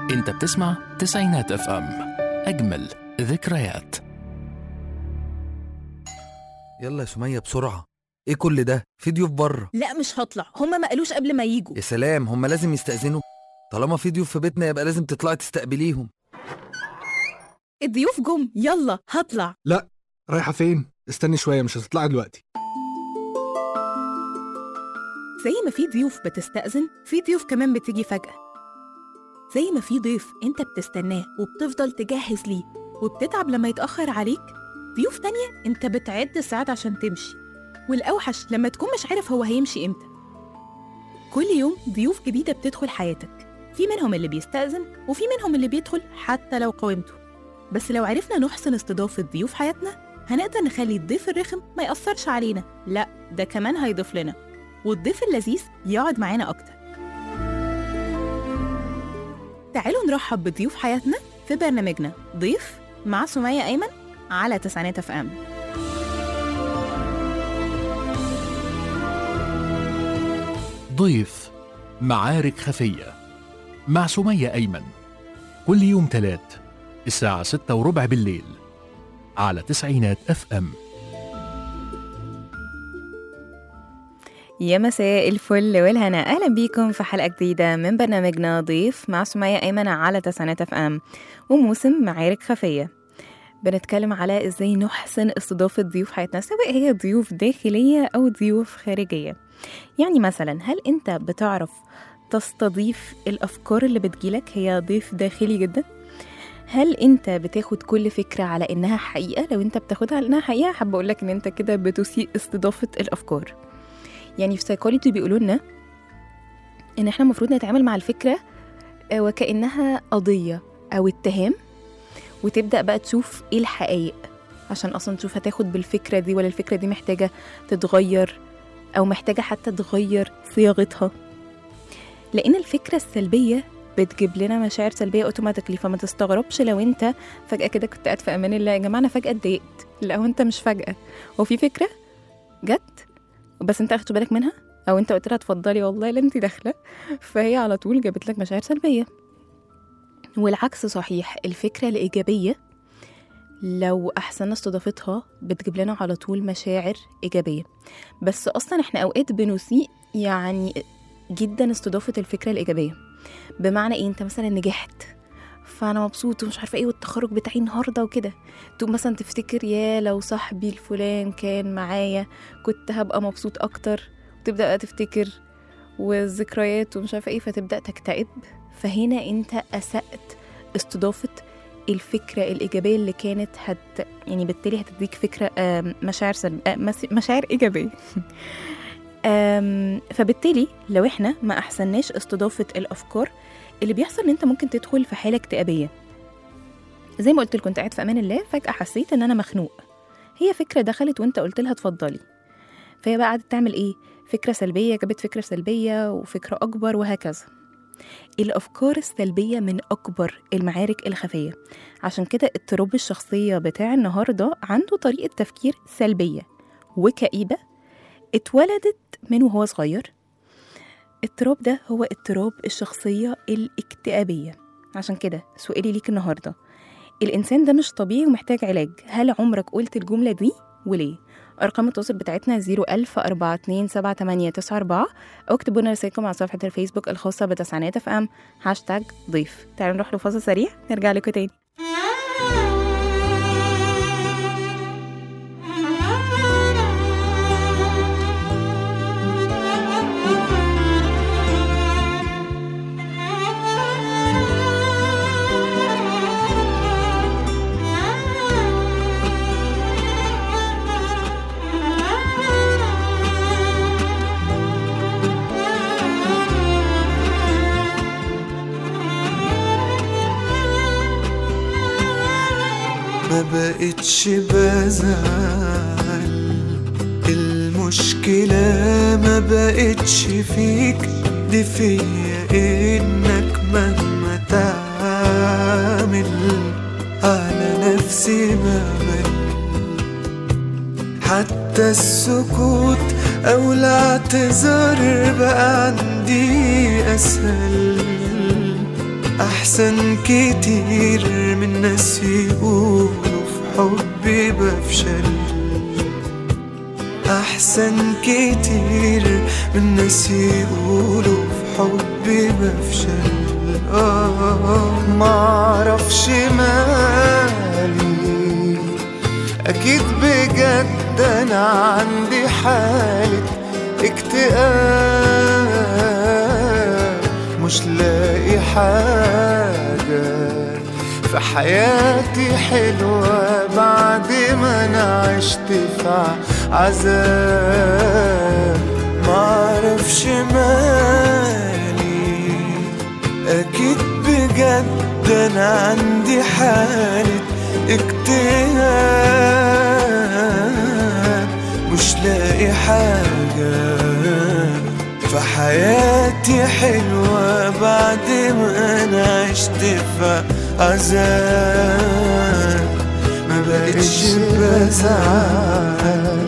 انت بتسمع تسعينات اف ام اجمل ذكريات يلا يا سمية بسرعة ايه كل ده في ضيوف بره لا مش هطلع هما ما قالوش قبل ما يجوا يا سلام هم لازم يستأذنوا طالما في ضيوف في بيتنا يبقى لازم تطلعي تستقبليهم الضيوف جم يلا هطلع رايحة فين؟ استني شوية مش هتطلعي دلوقتي زي ما في ضيوف بتستأذن في ضيوف كمان بتيجي فجأة زي ما في ضيف انت بتستناه وبتفضل تجهز ليه وبتتعب لما يتأخر عليك ضيوف تانية انت بتعد الساعات عشان تمشي والأوحش لما تكون مش عارف هو هيمشي امتى كل يوم ضيوف جديدة بتدخل حياتك في منهم اللي بيستأذن وفي منهم اللي بيدخل حتى لو قاومته بس لو عرفنا نحسن استضافة ضيوف حياتنا هنقدر نخلي الضيف الرخم ما يأثرش علينا لا ده كمان هيضيف لنا والضيف اللذيذ يقعد معانا أكتر تعالوا نرحب بضيوف حياتنا في برنامجنا ضيف مع سمية أيمن على تسعينات اف ام ضيف معارك خفية مع سمية أيمن كل يوم تلات الساعة ستة وربع بالليل على تسعينات اف ام يا مساء الفل والهنا أهلا بيكم في حلقة جديدة من برنامجنا ضيف مع سمية أيمن على تسعينات اف ام وموسم معارك خفية بنتكلم على ازاي نحسن استضافة ضيوف حياتنا سواء هي ضيوف داخلية أو ضيوف خارجية يعني مثلا هل انت بتعرف تستضيف الأفكار اللي بتجيلك هي ضيف داخلي جدا هل انت بتاخد كل فكرة على انها حقيقة لو انت بتاخدها على انها حقيقة حابة اقولك ان انت كده بتسيء استضافة الأفكار يعني في سايكولوجي بيقولوا لنا ان احنا المفروض نتعامل مع الفكره آه، وكانها قضيه او اتهام وتبدا بقى تشوف ايه الحقائق عشان اصلا تشوف هتاخد بالفكره دي ولا الفكره دي محتاجه تتغير او محتاجه حتى تغير صياغتها لان الفكره السلبيه بتجيب لنا مشاعر سلبيه اوتوماتيكلي فما تستغربش لو انت فجاه كده كنت قاعد في امان الله يا جماعه انا فجاه اتضايقت لا هو انت مش فجاه هو في فكره جت بس انت اخدت بالك منها او انت قلت لها اتفضلي والله لا انت داخله فهي على طول جابت لك مشاعر سلبيه والعكس صحيح الفكره الايجابيه لو احسننا استضافتها بتجيب لنا على طول مشاعر ايجابيه بس اصلا احنا اوقات بنسيء يعني جدا استضافه الفكره الايجابيه بمعنى ايه انت مثلا نجحت فانا مبسوط ومش عارفه ايه والتخرج بتاعي النهارده وكده تقوم مثلا تفتكر يا لو صاحبي الفلان كان معايا كنت هبقى مبسوط اكتر وتبدا بقى تفتكر والذكريات ومش عارفه ايه فتبدا تكتئب فهنا انت اسات استضافه الفكره الايجابيه اللي كانت هت يعني بالتالي هتديك فكره آم، مشاعر سلب... آم، مس- مشاعر ايجابيه آم، فبالتالي لو احنا ما احسناش استضافه الافكار اللي بيحصل ان انت ممكن تدخل في حاله اكتئابيه زي ما قلت لكم كنت قاعد في امان الله فجاه حسيت ان انا مخنوق هي فكره دخلت وانت قلت لها اتفضلي فهي بقى قعدت تعمل ايه فكره سلبيه جابت فكره سلبيه وفكره اكبر وهكذا الافكار السلبيه من اكبر المعارك الخفيه عشان كده اضطراب الشخصيه بتاع النهارده عنده طريقه تفكير سلبيه وكئيبه اتولدت من وهو صغير اضطراب ده هو اضطراب الشخصيه الاكتئابيه عشان كده سؤالي ليك النهارده الإنسان ده مش طبيعي ومحتاج علاج هل عمرك قلت الجملة دي وليه؟ أرقام التواصل بتاعتنا 01000 427 أو اكتبوا لنا رسائلكم على صفحة الفيسبوك الخاصة بتسعينات اف ام هاشتاج ضيف تعالوا نروح لفاصل سريع نرجع لكم تاني ما بقتش بزعل المشكلة ما بقتش فيك دي فيا انك مهما تعمل على نفسي بمل حتى السكوت او الاعتذار بقى عندي اسهل أحسن كتير من ناس يقولوا في حبي بفشل أحسن كتير من ناس يقولوا في حبي بفشل آه معرفش مالي أكيد بجد أنا عندي حالة اكتئاب مش لاقي حاجة في حياتي حلوة بعد ما أنا عشت في عذاب معرفش مالي أكيد بجد أنا عندي حالة اكتئاب مش لاقي حاجة في حياتي حلوة بعد ما أنا عشت في عذاب ما بقتش بزعل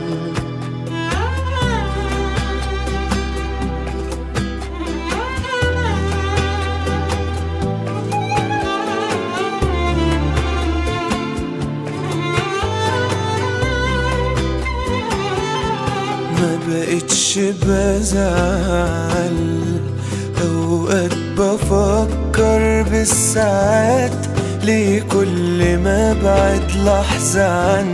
ما بقتش بزعل اوقات بفكر بالساعات ليه كل ما بعد لحظة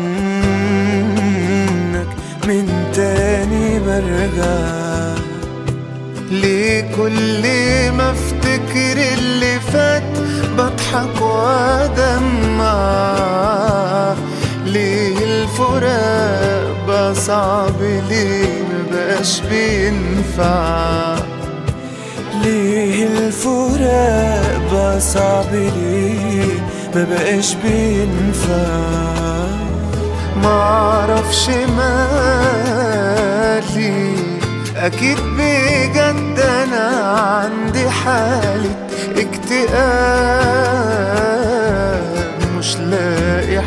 عنك من تاني برجع ليه كل ما افتكر اللي فات بضحك وادمع ليه الفراق بقى صعب ليه مبقاش بينفع ليه الفراق بقى صعب ليه مبقاش بينفع معرفش مالي أكيد بجد أنا عندي حالة اكتئاب مش لاقي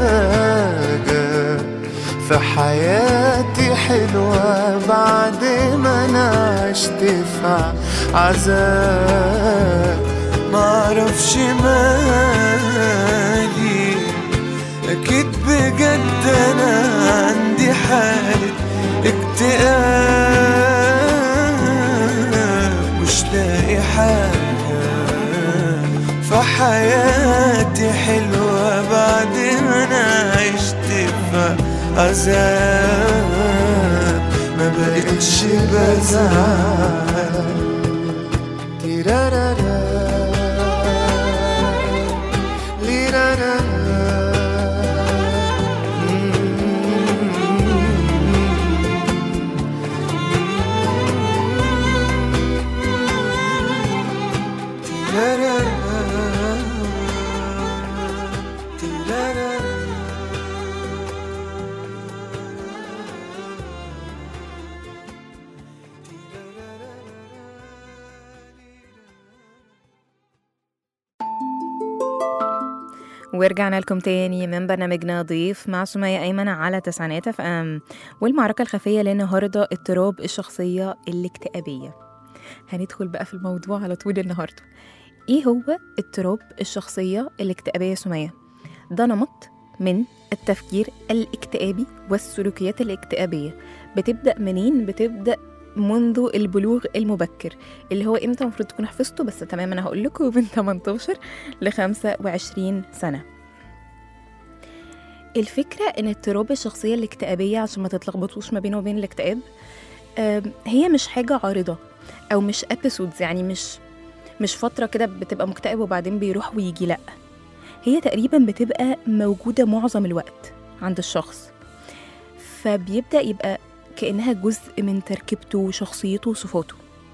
حاجة في حياتي حلوة بعد ما أنا عشت في عذاب معرفش مالي أكيد بجد أنا عندي حالة اكتئاب مش لاقي حاجة في حياتي حلوة بعد ما أنا عشت في عذاب ما بقتش بزعل تيرارارا ورجعنا لكم تاني من برنامجنا ضيف مع سمية أيمن على تسعينات اف ام والمعركة الخفية للنهاردة اضطراب الشخصية الاكتئابية هندخل بقى في الموضوع على طول النهاردة ايه هو اضطراب الشخصية الاكتئابية يا سمية؟ ده نمط من التفكير الاكتئابي والسلوكيات الاكتئابية بتبدأ منين؟ بتبدأ منذ البلوغ المبكر اللي هو امتى المفروض تكون حفظته بس تمام انا هقول لكم من 18 ل 25 سنه الفكره ان اضطراب الشخصيه الاكتئابيه عشان ما تتلخبطوش ما بينه وبين الاكتئاب آم، هي مش حاجه عارضه او مش ابيسودز يعني مش مش فتره كده بتبقى مكتئب وبعدين بيروح ويجي لا هي تقريبا بتبقى موجوده معظم الوقت عند الشخص فبيبدا يبقى كأنها جزء من تركيبته وشخصيته وصفاته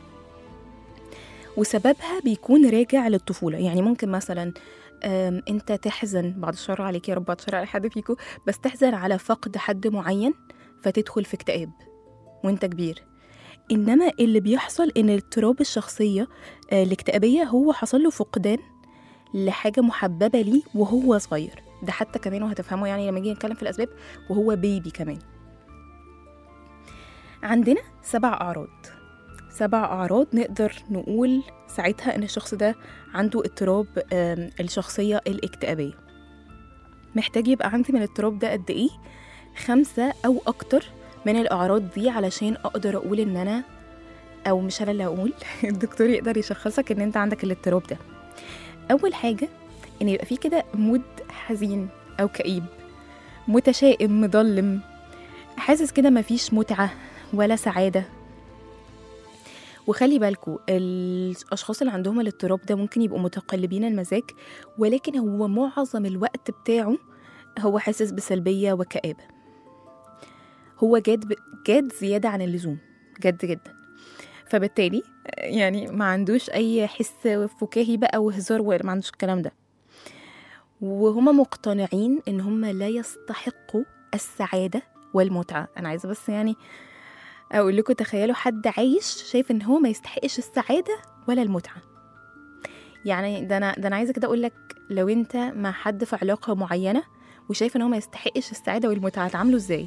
وسببها بيكون راجع للطفولة يعني ممكن مثلا أم، انت تحزن بعد الشر عليك يا رب بعد الشر على حد فيكم بس تحزن على فقد حد معين فتدخل في اكتئاب وانت كبير انما اللي بيحصل ان اضطراب الشخصية آه، الاكتئابية هو حصل له فقدان لحاجة محببة ليه وهو صغير ده حتى كمان وهتفهموا يعني لما نيجي نتكلم في الأسباب وهو بيبي كمان عندنا سبع أعراض سبع أعراض نقدر نقول ساعتها إن الشخص ده عنده اضطراب آم، الشخصية الاكتئابية محتاج يبقى عندي من الاضطراب ده قد إيه؟ خمسة أو أكتر من الأعراض دي علشان أقدر أقول إن أنا أو مش أنا اللي هقول الدكتور يقدر يشخصك إن أنت عندك الاضطراب ده أول حاجة إن يبقى في كده مود حزين أو كئيب متشائم مظلم حاسس كده مفيش متعة ولا سعادة وخلي بالكوا الأشخاص اللي عندهم الاضطراب ده ممكن يبقوا متقلبين المزاج ولكن هو معظم الوقت بتاعه هو حاسس بسلبية وكآبة هو جاد ب... جاد زيادة عن اللزوم جد جدا فبالتالي يعني ما عندوش أي حس فكاهي بقى وهزار وما عندوش الكلام ده وهما مقتنعين إن هما لا يستحقوا السعادة والمتعة أنا عايزة بس يعني أقول لكم تخيلوا حد عايش شايف إن هو ما يستحقش السعادة ولا المتعة يعني ده أنا ده أنا عايزة كده أقول لك لو أنت مع حد في علاقة معينة وشايف إن هو ما يستحقش السعادة والمتعة هتعامله إزاي؟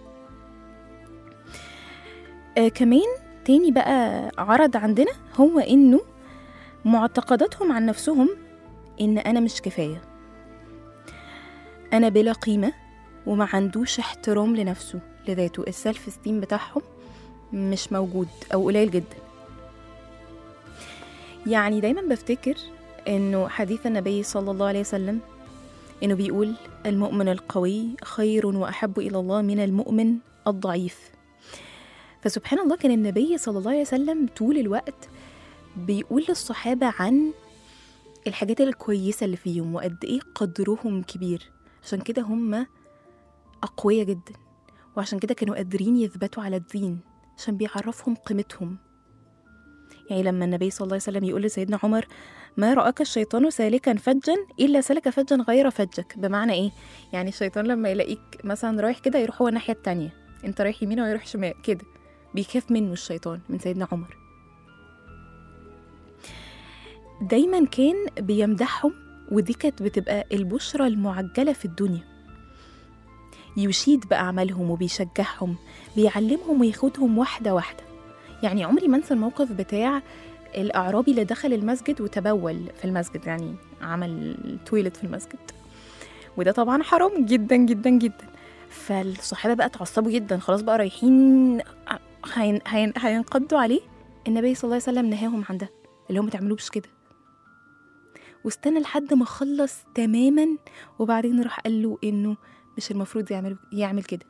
آه كمان تاني بقى عرض عندنا هو إنه معتقداتهم عن نفسهم إن أنا مش كفاية أنا بلا قيمة وما عندوش احترام لنفسه لذاته السلف ستيم بتاعهم مش موجود أو قليل جدا يعني دايما بفتكر إنه حديث النبي صلى الله عليه وسلم إنه بيقول المؤمن القوي خير وأحب إلى الله من المؤمن الضعيف فسبحان الله كان النبي صلى الله عليه وسلم طول الوقت بيقول للصحابة عن الحاجات الكويسة اللي فيهم وقد إيه قدرهم كبير عشان كده هم أقوياء جدا وعشان كده كانوا قادرين يثبتوا على الدين عشان بيعرفهم قيمتهم يعني لما النبي صلى الله عليه وسلم يقول لسيدنا عمر ما رآك الشيطان سالكا فجا إلا سلك فجا غير فجك بمعنى إيه؟ يعني الشيطان لما يلاقيك مثلا رايح كده يروح هو الناحية التانية أنت رايح يمين وهو يروح شمال كده بيخاف منه الشيطان من سيدنا عمر دايما كان بيمدحهم ودي كانت بتبقى البشرى المعجلة في الدنيا يشيد بأعمالهم وبيشجعهم بيعلمهم وياخدهم واحدة واحدة يعني عمري ما انسى الموقف بتاع الأعرابي اللي دخل المسجد وتبول في المسجد يعني عمل تويلت في المسجد وده طبعا حرام جدا جدا جدا فالصحابة بقى اتعصبوا جدا خلاص بقى رايحين هين هين هينقضوا عليه النبي صلى الله عليه وسلم نهاهم عن ده اللي هم ما تعملوش كده واستنى لحد ما خلص تماما وبعدين راح قال له انه مش المفروض يعمل يعمل كده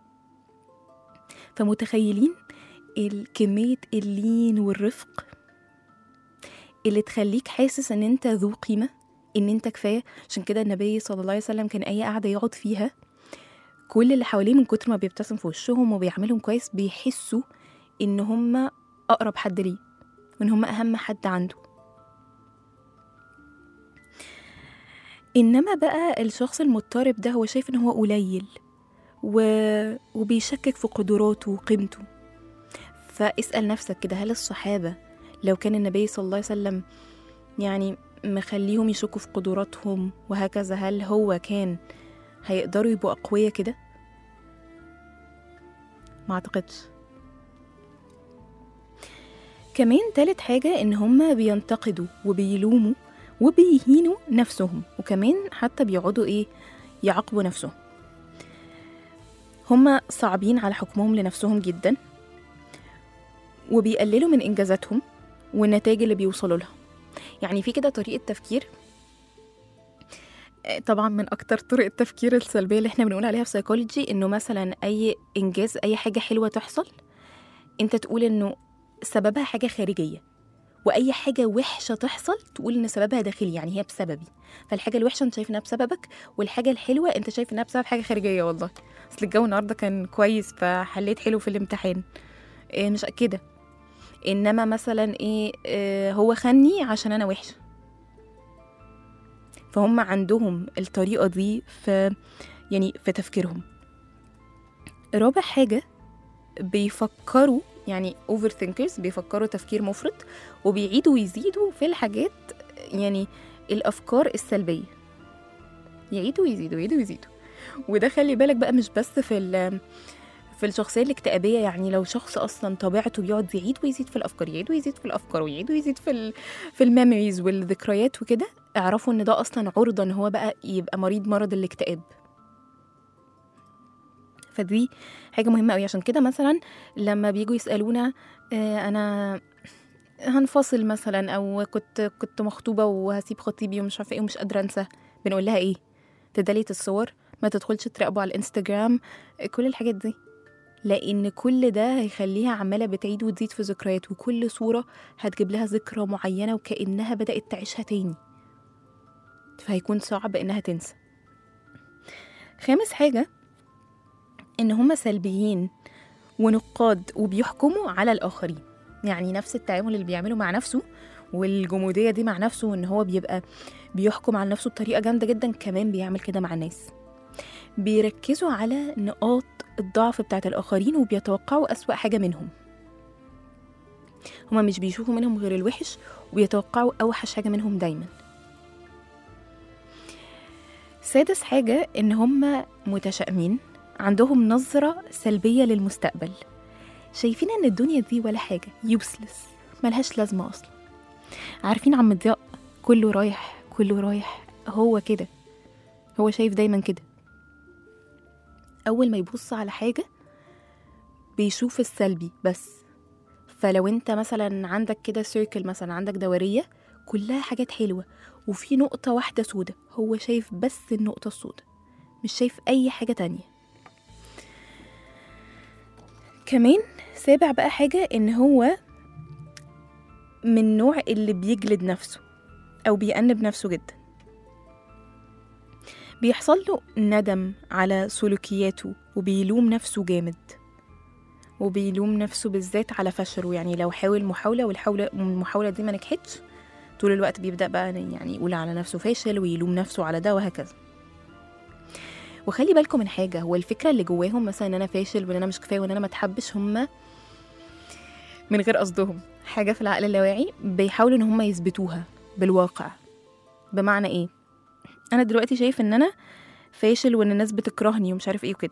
فمتخيلين كمية اللين والرفق اللي تخليك حاسس ان انت ذو قيمة ان انت كفاية عشان كده النبي صلى الله عليه وسلم كان اي قعدة يقعد فيها كل اللي حواليه من كتر ما بيبتسم في وشهم وبيعملهم كويس بيحسوا ان هم اقرب حد ليه وان هم اهم حد عنده انما بقى الشخص المضطرب ده هو شايف ان هو قليل و... وبيشكك في قدراته وقيمته فاسأل نفسك كده هل الصحابة لو كان النبي صلى الله عليه وسلم يعني مخليهم يشكوا في قدراتهم وهكذا هل هو كان هيقدروا يبقوا أقوياء كده؟ ما أعتقدش كمان تالت حاجة إن هما بينتقدوا وبيلوموا وبيهينوا نفسهم وكمان حتى بيقعدوا إيه يعاقبوا نفسهم هما صعبين على حكمهم لنفسهم جدا وبيقللوا من إنجازاتهم والنتائج اللي بيوصلوا لها يعني في كده طريقة تفكير طبعا من اكتر طرق التفكير السلبيه اللي احنا بنقول عليها في سيكولوجي انه مثلا اي انجاز اي حاجه حلوه تحصل انت تقول انه سببها حاجه خارجيه واي حاجه وحشه تحصل تقول ان سببها داخلي يعني هي بسببي فالحاجه الوحشه انت شايف انها بسببك والحاجه الحلوه انت شايف انها بسبب حاجه خارجيه والله اصل الجو النهارده كان كويس فحليت حلو في الامتحان إيه مش كده انما مثلا ايه, إيه هو خني عشان انا وحشه فهم عندهم الطريقة دي في يعني في تفكيرهم رابع حاجة بيفكروا يعني اوفر ثينكرز بيفكروا تفكير مفرط وبيعيدوا ويزيدوا في الحاجات يعني الافكار السلبيه يعيدوا ويزيدوا يعيدوا ويزيدوا وده خلي بالك بقى مش بس في في الشخصيه الاكتئابيه يعني لو شخص اصلا طبيعته بيقعد يعيد ويزيد في الافكار يعيد ويزيد في الافكار ويعيد ويزيد في ال في الميموريز والذكريات وكده اعرفوا ان ده اصلا عرضه ان هو بقى يبقى مريض مرض الاكتئاب فدي حاجه مهمه قوي عشان كده مثلا لما بيجوا يسالونا آه، انا هنفصل مثلا او كنت كنت مخطوبه وهسيب خطيبي ومش عارفه ايه ومش قادره انسى بنقول لها ايه تدليت الصور ما تدخلش تراقبه على الانستجرام كل الحاجات دي لان كل ده هيخليها عماله بتعيد وتزيد في ذكريات وكل صوره هتجيب لها ذكرى معينه وكانها بدات تعيشها تاني فهيكون صعب انها تنسى خامس حاجه ان هما سلبيين ونقاد وبيحكموا على الاخرين يعني نفس التعامل اللي بيعمله مع نفسه والجموديه دي مع نفسه وان هو بيبقى بيحكم على نفسه بطريقه جامده جدا كمان بيعمل كده مع الناس بيركزوا على نقاط الضعف بتاعت الآخرين وبيتوقعوا أسوأ حاجة منهم هما مش بيشوفوا منهم غير الوحش وبيتوقعوا أوحش حاجة منهم دايما سادس حاجة إن هما متشائمين عندهم نظرة سلبية للمستقبل شايفين إن الدنيا دي ولا حاجة يوسلس ملهاش لازمة أصلا عارفين عم ضياء كله رايح كله رايح هو كده هو شايف دايما كده أول ما يبص على حاجة بيشوف السلبي بس فلو انت مثلا عندك كده سيركل مثلا عندك دورية كلها حاجات حلوة وفي نقطة واحدة سودة هو شايف بس النقطة السودة مش شايف أي حاجة تانية كمان سابع بقى حاجة إن هو من النوع اللي بيجلد نفسه أو بيأنب نفسه جدا بيحصل له ندم على سلوكياته وبيلوم نفسه جامد وبيلوم نفسه بالذات على فشله يعني لو حاول محاولة والحاولة المحاولة دي ما نجحتش طول الوقت بيبدأ بقى يعني يقول على نفسه فاشل ويلوم نفسه على ده وهكذا وخلي بالكم من حاجة هو الفكرة اللي جواهم مثلا ان انا فاشل وان انا مش كفاية وان انا ما اتحبش هما من غير قصدهم حاجة في العقل اللاواعي بيحاولوا ان هما يثبتوها بالواقع بمعنى ايه انا دلوقتي شايف ان انا فاشل وان الناس بتكرهني ومش عارف ايه وكده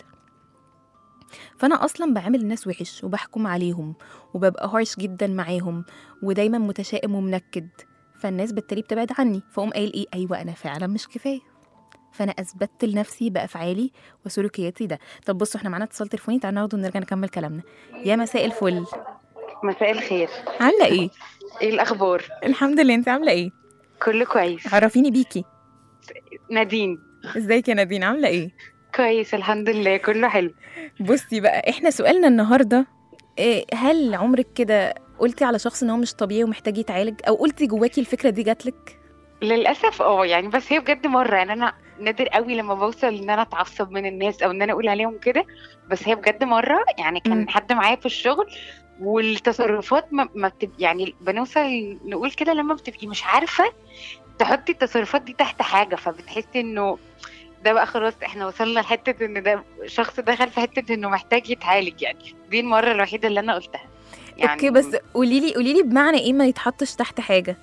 فانا اصلا بعامل الناس وحش وبحكم عليهم وببقى هارش جدا معاهم ودايما متشائم ومنكد فالناس بالتالي بتبعد عني فاقوم قايل ايه ايوه انا فعلا مش كفايه فانا اثبتت لنفسي بافعالي وسلوكياتي ده طب بصوا احنا معانا اتصال تليفوني تعالوا ناخده ونرجع نكمل كلامنا يا مساء الفل مساء الخير عامله ايه ايه الاخبار الحمد لله انت عامله ايه كله كويس عرفيني بيكي نادين ازيك يا نادين عامله ايه كويس الحمد لله كله حلو بصي بقى احنا سؤالنا النهارده إيه هل عمرك كده قلتي على شخص ان هو مش طبيعي ومحتاج يتعالج او قلتي جواكي الفكره دي جاتلك للاسف اه يعني بس هي بجد مره يعني انا نادر قوي لما بوصل ان انا اتعصب من الناس او ان انا اقول عليهم كده بس هي بجد مره يعني مم. كان حد معايا في الشغل والتصرفات ما, ما بتب... يعني بنوصل نقول كده لما بتبقي مش عارفه تحطي التصرفات دي تحت حاجه فبتحسي انه ده بقى خلاص احنا وصلنا لحته ان ده شخص دخل في حته انه محتاج يتعالج يعني دي المره الوحيده اللي انا قلتها يعني اوكي بس قولي لي قولي لي بمعنى ايه ما يتحطش تحت حاجه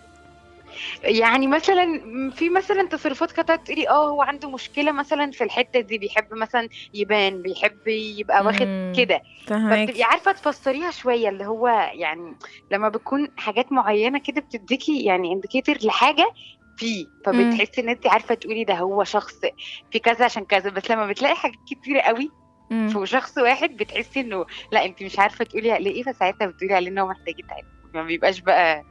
يعني مثلا في مثلا تصرفات كانت تقولي اه هو عنده مشكله مثلا في الحته دي بيحب مثلا يبان بيحب يبقى واخد مم. كده فهمك فبتبقي عارفه تفسريها شويه اللي هو يعني لما بتكون حاجات معينه كده بتديكي يعني انديكيتور لحاجه فيه فبتحسي ان انت عارفه تقولي ده هو شخص في كذا عشان كذا بس لما بتلاقي حاجات كتيره قوي في شخص واحد بتحسي انه لا انت مش عارفه تقولي عليه ايه فساعتها بتقولي عليه ان هو محتاج يتعالج ما بيبقاش بقى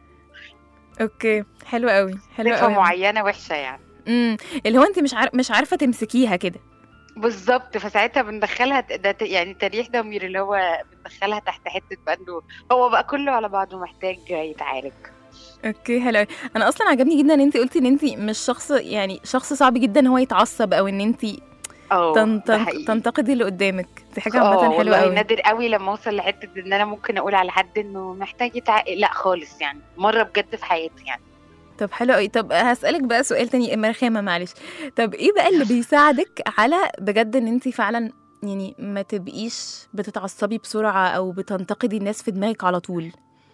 اوكي حلو قوي حلو صفه قوي معينه وحشه يعني امم اللي هو انت مش عارف مش عارفه تمسكيها كده بالظبط فساعتها بندخلها ت- ده ت- يعني تريح ضمير اللي هو بندخلها تحت حته بقى انه هو بقى كله على بعضه محتاج يتعالج اوكي حلو قوي انا اصلا عجبني جدا ان انت قلتي ان انت مش شخص يعني شخص صعب جدا ان هو يتعصب او ان انت اه تن ده تن حقيقي. تنتقدي اللي قدامك دي حاجه اه عامه حلوه والله قوي نادر قوي لما اوصل لحته ان انا ممكن اقول على حد انه محتاج يتعالج لا خالص يعني مره بجد في حياتي يعني طب حلو قوي طب هسألك بقى سؤال تاني مرخامة معلش طب ايه بقى اللي بيساعدك على بجد ان انت فعلا يعني ما تبقيش بتتعصبي بسرعة او بتنتقدي الناس في دماغك على طول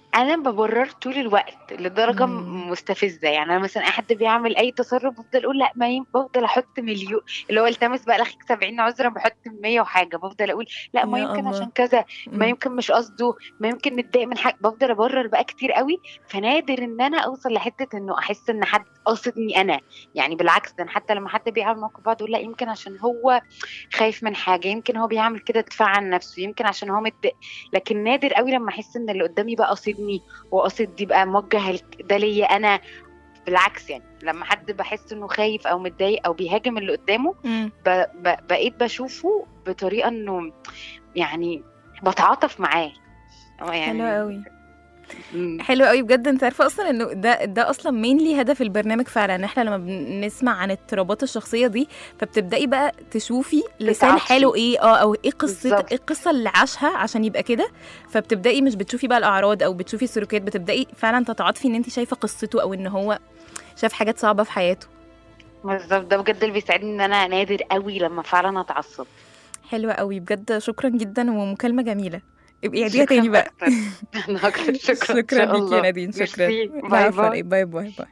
انا ببرر طول الوقت لدرجه مم. م- مستفزه يعني انا مثلا اي حد بيعمل اي تصرف بفضل اقول لا ما ينفع بفضل احط مليون اللي هو التمس بقى لاخيك 70 عذرا بحط 100 وحاجه بفضل اقول لا ما يا يمكن الله. عشان كذا ما مم. يمكن مش قصده ما يمكن متضايق من حاجه بفضل ابرر بقى كتير قوي فنادر ان انا اوصل لحته انه احس ان حد قاصدني انا يعني بالعكس ده أنا حتى لما حد بيعمل موقف بعض اقول لا يمكن عشان هو خايف من حاجه يمكن هو بيعمل كده دفاع عن نفسه يمكن عشان هو متضايق لكن نادر قوي لما احس ان اللي قدامي بقى قاصدني وقاصد يبقى موجه ال- ده ليا انا بالعكس يعني لما حد بحس انه خايف او متضايق او بيهاجم اللي قدامه مم. ب... ب... بقيت بشوفه بطريقه انه يعني بتعاطف معاه اه يعني حلو قوي مم. حلو قوي بجد انت عارفه اصلا انه ده ده اصلا مينلي هدف البرنامج فعلا احنا لما بنسمع عن اضطرابات الشخصيه دي فبتبداي بقى تشوفي لسان بتعطفي. حاله ايه اه او ايه قصه بالظبط. ايه القصه اللي عاشها عشان يبقى كده فبتبداي مش بتشوفي بقى الاعراض او بتشوفي السلوكيات بتبداي فعلا تتعاطفي ان انت شايفه قصته او ان هو شاف حاجات صعبه في حياته بالظبط ده بجد اللي بيساعدني ان انا نادر قوي لما فعلا اتعصب حلوه قوي بجد شكرا جدا ومكالمه جميله ابقي عيديها تاني بقى أكتر. انا اكتر شكرا إن شكرا شاء ليكي الله. يا نادين شكرا ميرسي. باي العفو باي باي باي باي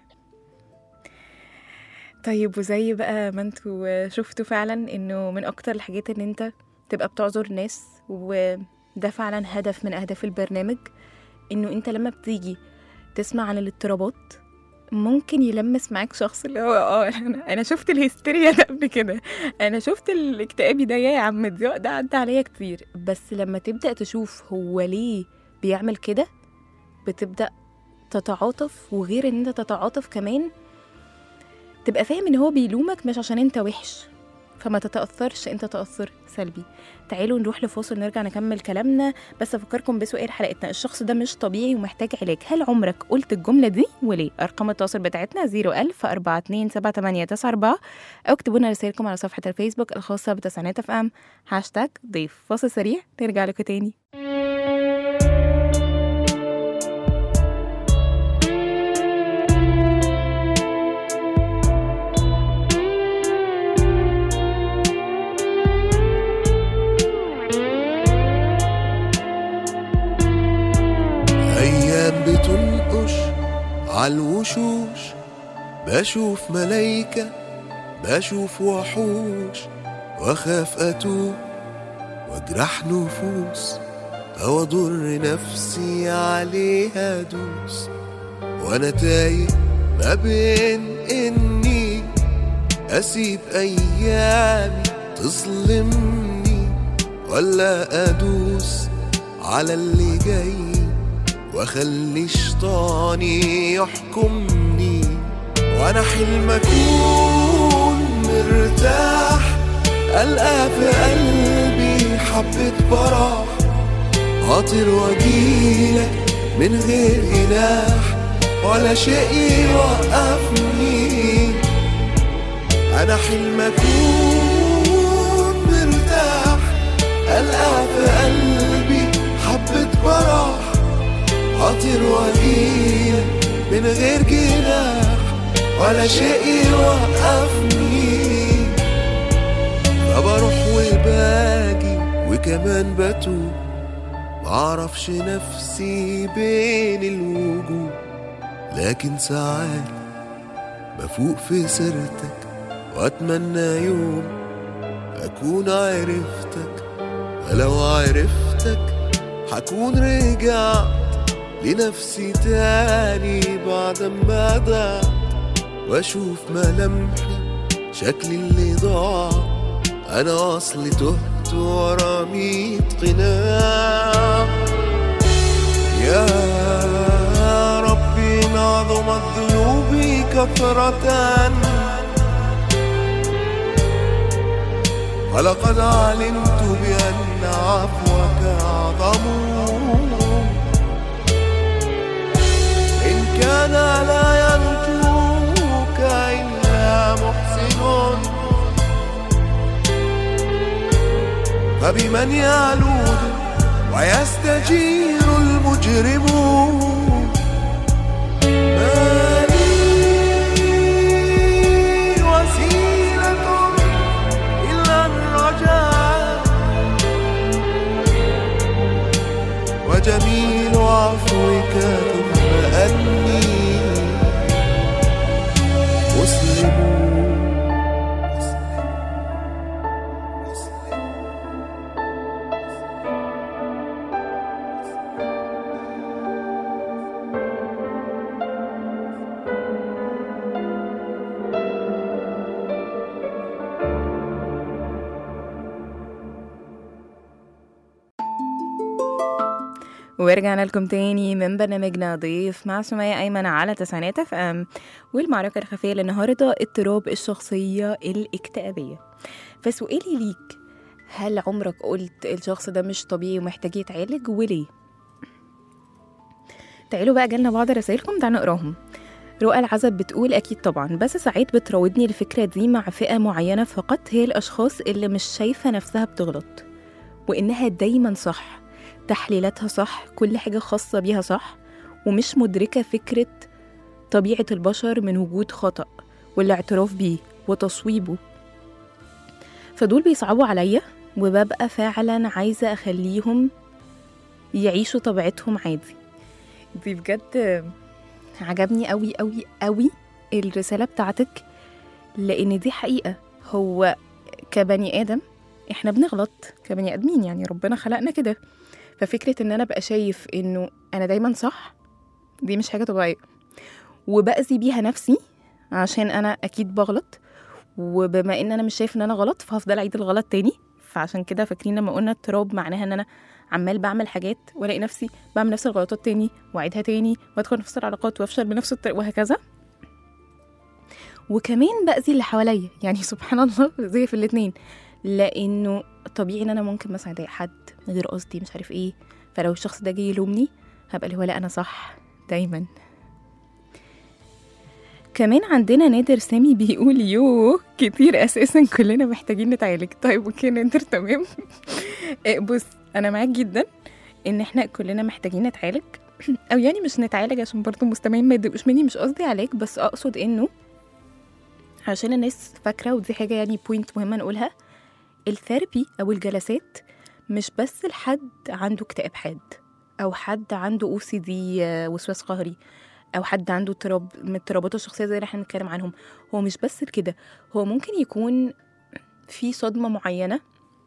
طيب وزي بقى ما انتوا شفتوا فعلا انه من اكتر الحاجات ان انت تبقى بتعذر ناس وده فعلا هدف من اهداف البرنامج انه انت لما بتيجي تسمع عن الاضطرابات ممكن يلمس معاك شخص اللي هو اه انا انا شفت الهستيريا ده قبل كده انا شفت الاكتئابي ده يا عم ده ده عدى عليا كتير بس لما تبدا تشوف هو ليه بيعمل كده بتبدا تتعاطف وغير ان انت تتعاطف كمان تبقى فاهم ان هو بيلومك مش عشان انت وحش فما تتأثرش انت تأثر سلبي تعالوا نروح لفاصل نرجع نكمل كلامنا بس افكركم بسؤال حلقتنا الشخص ده مش طبيعي ومحتاج علاج هل عمرك قلت الجملة دي وليه ارقام التواصل بتاعتنا 01000 427 او اكتبوا لنا رسائلكم على صفحة الفيسبوك الخاصة بتسعينات اف ام هاشتاج ضيف فاصل سريع نرجع لكم تاني أيام بتنقش عالوشوش بشوف ملايكة بشوف وحوش وأخاف أتوه وأجرح نفوس أو أضر نفسي عليها دوس وأنا تايه ما بين إني أسيب أيامي تظلمني ولا أدوس على اللي جاي واخلي شيطاني يحكمني وانا حلم اكون مرتاح القى في قلبي حبة براح هطير واجيلك من غير جناح ولا شيء يوقفني انا حلم اكون مرتاح القى في قلبي حبة براح هطير واجيلك من غير جناح ولا شيء يوقفني فبروح وباجي وكمان بتوه معرفش نفسي بين الوجوه لكن ساعات بفوق في سيرتك واتمنى يوم اكون عرفتك ولو عرفتك حكون رجعت لنفسي تاني بعد ما ضعت واشوف ملامحي شكلي اللي ضاع انا اصلي تهت ورا ميت قناع يا ربي إن عظمت ذنوبي كثرة ولقد علمت بأن عفوك أعظم إن كان لا يرجوك إلا محسن فبمن يعلون ويستجير المجرمون ما لي وسيلة إلا الرجاء وجميل عفوك ورجعنا لكم تاني من برنامجنا ضيف مع سمية أيمن على تسعينات اف ام والمعركة الخفية للنهاردة اضطراب الشخصية الاكتئابية فسؤالي ليك هل عمرك قلت الشخص ده مش طبيعي ومحتاج يتعالج وليه؟ تعالوا بقى جالنا بعض رسائلكم تعالوا نقراهم رؤى العزب بتقول أكيد طبعا بس ساعات بتراودني الفكرة دي مع فئة معينة فقط هي الأشخاص اللي مش شايفة نفسها بتغلط وإنها دايما صح تحليلاتها صح كل حاجة خاصة بيها صح ومش مدركة فكرة طبيعة البشر من وجود خطأ والاعتراف بيه وتصويبه فدول بيصعبوا عليا وببقى فعلا عايزة أخليهم يعيشوا طبيعتهم عادي دي بجد عجبني قوي قوي قوي الرسالة بتاعتك لأن دي حقيقة هو كبني آدم احنا بنغلط كبني آدمين يعني ربنا خلقنا كده ففكرة ان انا ابقى شايف انه انا دايما صح دي مش حاجة طبيعية وبأذي بيها نفسي عشان انا اكيد بغلط وبما ان انا مش شايف ان انا غلط فهفضل اعيد الغلط تاني فعشان كده فاكرين لما قلنا اضطراب معناها ان انا عمال بعمل حاجات والاقي نفسي بعمل نفس الغلطات تاني واعيدها تاني وادخل نفس العلاقات وافشل بنفس الطريقه وهكذا وكمان باذي اللي حواليا يعني سبحان الله زي في الاتنين لانه طبيعي ان انا ممكن مثلا اضايق حد من غير قصدي مش عارف ايه فلو الشخص ده جه يلومني هبقى اللي هو لا انا صح دايما كمان عندنا نادر سامي بيقول يو كتير اساسا كلنا محتاجين نتعالج طيب اوكي نادر تمام إيه، بص انا معاك جدا ان احنا كلنا محتاجين نتعالج او يعني مش نتعالج عشان برضه المستمعين ما يضايقوش مني مش قصدي عليك بس اقصد انه عشان الناس فاكره ودي حاجه يعني بوينت مهمه نقولها الثيرابي او الجلسات مش بس لحد عنده اكتئاب حاد او حد عنده او سي دي وسواس قهري او حد عنده اضطراب من اضطرابات الشخصيه زي اللي احنا بنتكلم عنهم هو مش بس كده هو ممكن يكون في صدمه معينه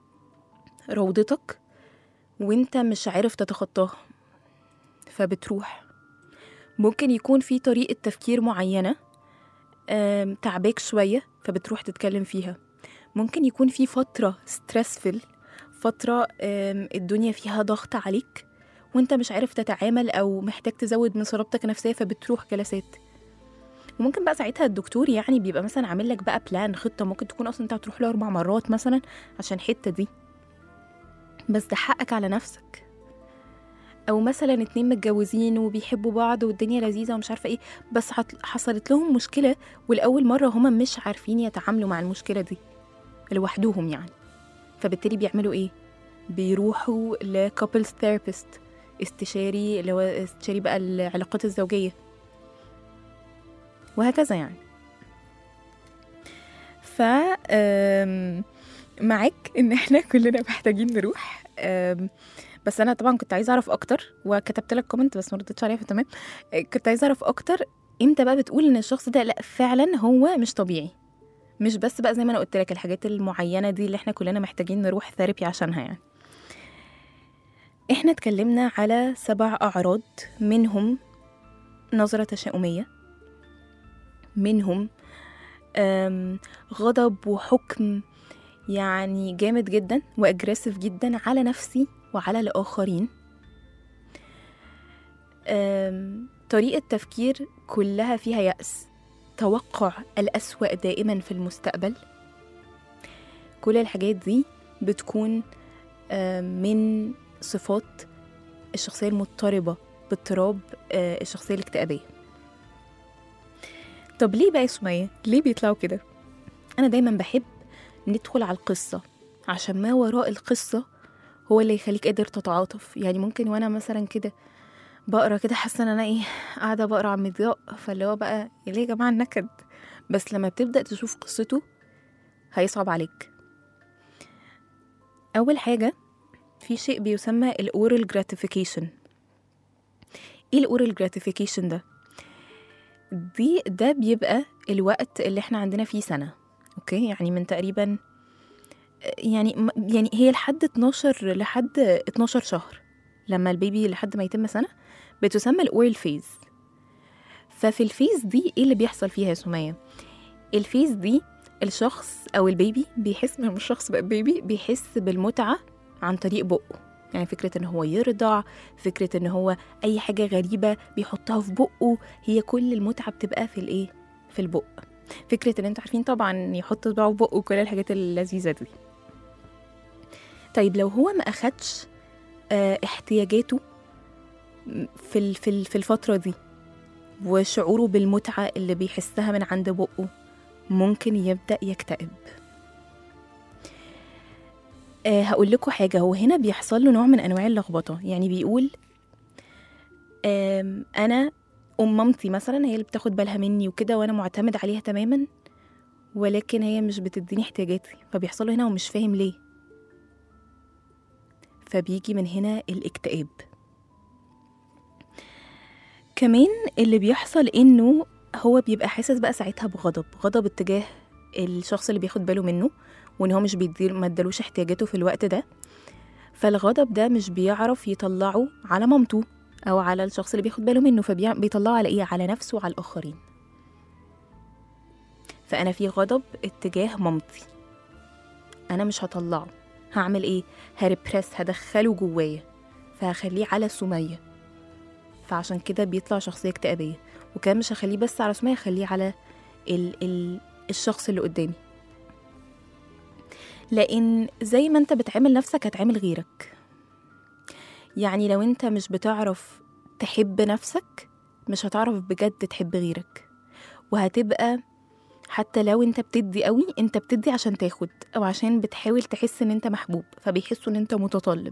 روضتك وانت مش عارف تتخطاها فبتروح ممكن يكون في طريقة تفكير معينة آم، تعباك شوية فبتروح تتكلم فيها ممكن يكون في فترة ستريسفل فترة آم، الدنيا فيها ضغط عليك وانت مش عارف تتعامل او محتاج تزود من صلابتك النفسية فبتروح جلسات وممكن بقى ساعتها الدكتور يعني بيبقى مثلا عامل لك بقى بلان خطة ممكن تكون اصلا انت هتروح له اربع مرات مثلا عشان الحتة دي بس ده حقك على نفسك او مثلا اتنين متجوزين وبيحبوا بعض والدنيا لذيذه ومش عارفه ايه بس حط- حصلت لهم مشكله ولاول مره هما مش عارفين يتعاملوا مع المشكله دي لوحدهم يعني فبالتالي بيعملوا ايه بيروحوا لكابلز ثيرابيست استشاري اللي هو استشاري بقى العلاقات الزوجيه وهكذا يعني ف آم، معاك ان احنا كلنا محتاجين نروح آم، بس انا طبعا كنت عايزه اعرف اكتر وكتبت لك كومنت بس ما ردتش عليها فتمام آه، كنت عايزه اعرف اكتر امتى بقى بتقول ان الشخص ده لا فعلا هو مش طبيعي مش بس بقى زي ما انا قلت لك الحاجات المعينه دي اللي احنا كلنا محتاجين نروح ثيرابي عشانها يعني احنا اتكلمنا على سبع اعراض منهم نظره تشاؤميه منهم آم، غضب وحكم يعني جامد جدا واجريسيف جدا على نفسي وعلى الاخرين أم، طريقه تفكير كلها فيها ياس توقع الاسوا دائما في المستقبل كل الحاجات دي بتكون أم، من صفات الشخصيه المضطربه باضطراب أه، الشخصيه الاكتئابيه طب ليه بقى يا سمية؟ ليه بيطلعوا كده؟ أنا دايما بحب ندخل على القصة عشان ما وراء القصة هو اللي يخليك قادر تتعاطف يعني ممكن وانا مثلا كده بقرا كده حاسه ان انا ايه قاعده بقرا عن مضياء فاللي هو بقى ليه يا جماعه النكد بس لما بتبدا تشوف قصته هيصعب عليك اول حاجه في شيء بيسمى الاورال جراتيفيكيشن ايه الاورال جراتيفيكيشن ده دي ده بيبقى الوقت اللي احنا عندنا فيه سنه اوكي يعني من تقريبا يعني م- يعني هي لحد 12 لحد 12 شهر لما البيبي لحد ما يتم سنه بتسمى الاورال فيز ففي الفيز دي ايه اللي بيحصل فيها يا سمية الفيز دي الشخص او البيبي بيحس مش الشخص بقى بيبي بيحس بالمتعه عن طريق بقه يعني فكرة ان هو يرضع فكرة ان هو اي حاجة غريبة بيحطها في بقه هي كل المتعة بتبقى في الايه في البق فكرة ان انتوا عارفين طبعا يحط صباعه في بقه وكل الحاجات اللذيذة دي طيب لو هو ما اخدش آه، احتياجاته في ال- في ال- في الفترة دي وشعوره بالمتعة اللي بيحسها من عند بقه ممكن يبدأ يكتئب أه هقول لكم حاجة هو هنا بيحصل له نوع من أنواع اللخبطة يعني بيقول آم، أنا أم مامتي مثلا هي اللي بتاخد بالها مني وكده وأنا معتمد عليها تماما ولكن هي مش بتديني احتياجاتي فبيحصل له هنا ومش فاهم ليه فبيجي من هنا الاكتئاب كمان اللي بيحصل انه هو بيبقى حاسس بقى ساعتها بغضب غضب اتجاه الشخص اللي بياخد باله منه وان هو مش بيدير ما ادالوش احتياجاته في الوقت ده فالغضب ده مش بيعرف يطلعه على مامته او على الشخص اللي بياخد باله منه فبيطلعه على ايه على نفسه وعلى الاخرين فانا في غضب اتجاه مامتي انا مش هطلعه هعمل ايه هربرس هدخله جوايا فهخليه على سميه فعشان كده بيطلع شخصيه اكتئابيه وكان مش هخليه بس على سميه هخليه على ال ال الشخص اللي قدامي لان زي ما انت بتعامل نفسك هتعامل غيرك يعني لو انت مش بتعرف تحب نفسك مش هتعرف بجد تحب غيرك وهتبقى حتى لو انت بتدي قوي انت بتدي عشان تاخد او عشان بتحاول تحس ان انت محبوب فبيحسوا ان انت متطلب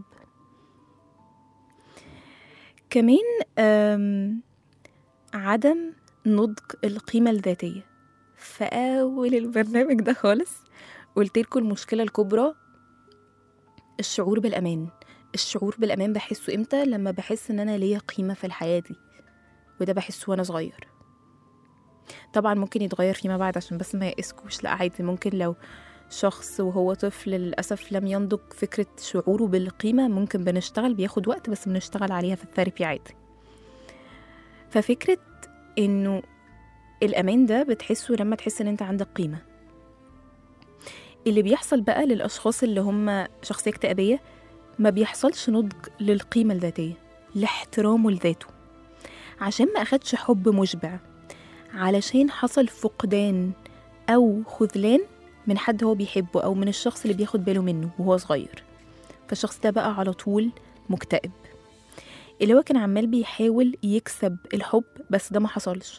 كمان آم، عدم نضج القيمة الذاتية في أول البرنامج ده خالص قلت لكم المشكلة الكبرى الشعور بالأمان الشعور بالأمان بحسه إمتى لما بحس إن أنا ليا قيمة في الحياة دي وده بحسه وأنا صغير طبعا ممكن يتغير فيما بعد عشان بس ما يأسكوش لا عادي ممكن لو شخص وهو طفل للأسف لم ينضج فكرة شعوره بالقيمة ممكن بنشتغل بياخد وقت بس بنشتغل عليها في الثيرابي عادي ففكرة إنه الأمان ده بتحسه لما تحس إن أنت عندك قيمة اللي بيحصل بقى للأشخاص اللي هم شخصية اكتئابية ما بيحصلش نضج للقيمة الذاتية لاحترامه لذاته عشان ما أخدش حب مشبع علشان حصل فقدان أو خذلان من حد هو بيحبه أو من الشخص اللي بياخد باله منه وهو صغير فالشخص ده بقى على طول مكتئب اللي هو كان عمال بيحاول يكسب الحب بس ده ما حصلش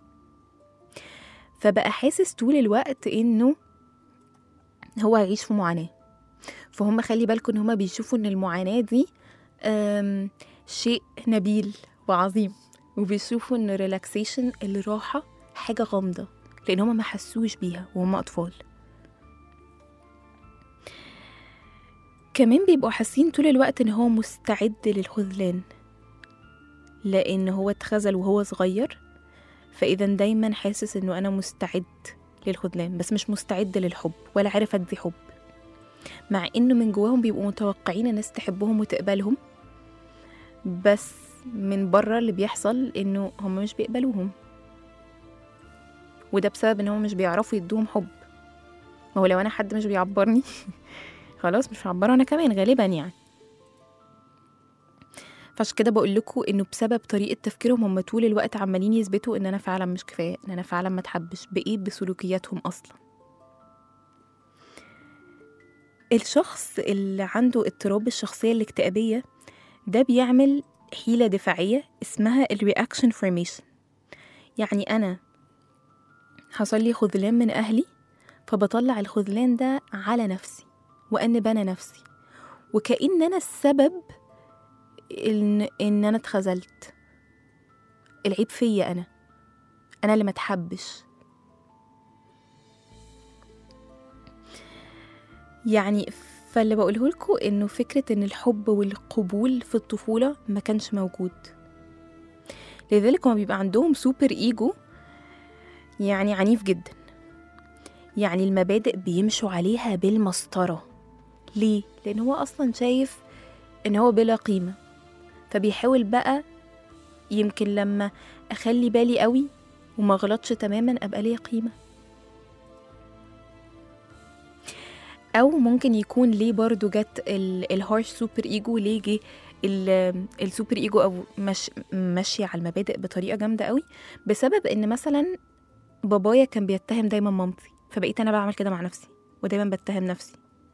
فبقى حاسس طول الوقت انه هو هيعيش في معاناة فهم خلي بالكم ان هما بيشوفوا ان المعاناة دي أم، شيء نبيل وعظيم وبيشوفوا ان الريلاكسيشن الراحة حاجة غامضة لان هما ما حسوش بيها وهم اطفال كمان بيبقوا حاسين طول الوقت ان هو مستعد للخذلان لان هو اتخذل وهو صغير فاذا دايما حاسس انه انا مستعد للخذلان بس مش مستعد للحب ولا عارف ادي حب مع انه من جواهم بيبقوا متوقعين الناس تحبهم وتقبلهم بس من بره اللي بيحصل انه هم مش بيقبلوهم وده بسبب ان هم مش بيعرفوا يدوهم حب ما هو لو انا حد مش بيعبرني خلاص مش هعبره انا كمان غالبا يعني فعشان كده بقول لكم انه بسبب طريقه تفكيرهم هم طول الوقت عمالين يثبتوا ان انا فعلا مش كفايه ان انا فعلا ما اتحبش بايه بسلوكياتهم اصلا الشخص اللي عنده اضطراب الشخصيه الاكتئابيه ده بيعمل حيله دفاعيه اسمها الرياكشن فورميشن يعني انا حصل لي خذلان من اهلي فبطلع الخذلان ده على نفسي وأنب أنا نفسي وكأن أنا السبب إن, إن أنا اتخذلت العيب فيا أنا أنا اللي ما اتحبش يعني فاللي بقوله لكم إنه فكرة إن الحب والقبول في الطفولة ما كانش موجود لذلك هما بيبقى عندهم سوبر إيجو يعني عنيف جدا يعني المبادئ بيمشوا عليها بالمسطرة ليه؟ لأن هو أصلا شايف إن هو بلا قيمة فبيحاول بقى يمكن لما أخلي بالي قوي وما غلطش تماما أبقى ليا قيمة او ممكن يكون ليه برضو جت ال- الهارش سوبر ايجو ليه جه ال- السوبر ايجو او مش ماشيه على المبادئ بطريقه جامده قوي بسبب ان مثلا بابايا كان بيتهم دايما مامتي فبقيت انا بعمل كده مع نفسي ودايما بتهم نفسي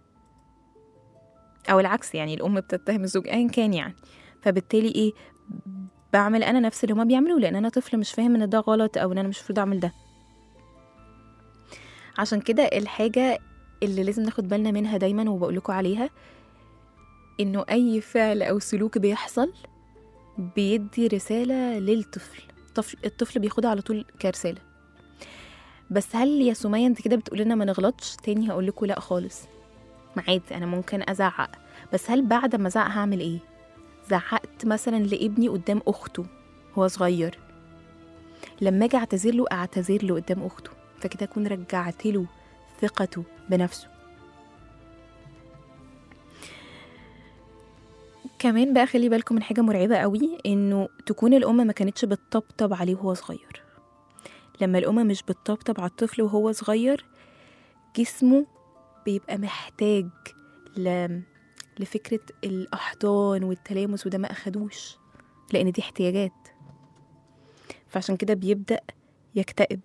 او العكس يعني الام بتتهم الزوج ايا كان يعني فبالتالي ايه بعمل انا نفس اللي هما بيعملوه لان انا طفل مش فاهم ان ده غلط او ان انا مش المفروض اعمل ده عشان كده الحاجه اللي لازم ناخد بالنا منها دايما وبقول لكم عليها انه اي فعل او سلوك بيحصل بيدي رساله للطفل الطفل, الطفل بياخدها على طول كرساله بس هل يا سمية انت كده بتقول لنا ما نغلطش تاني هقول لكم لا خالص ما عادي انا ممكن ازعق بس هل بعد ما ازعق هعمل ايه زعقت مثلا لابني قدام اخته هو صغير لما اجي اعتذر له اعتذر له قدام اخته فكده اكون رجعت له ثقته بنفسه كمان بقى خلي بالكم من حاجة مرعبة قوي انه تكون الام ما كانتش بتطبطب عليه وهو صغير لما الام مش بتطبطب على الطفل وهو صغير جسمه بيبقى محتاج ل... لفكرة الأحضان والتلامس وده ما أخدوش لأن دي احتياجات فعشان كده بيبدأ يكتئب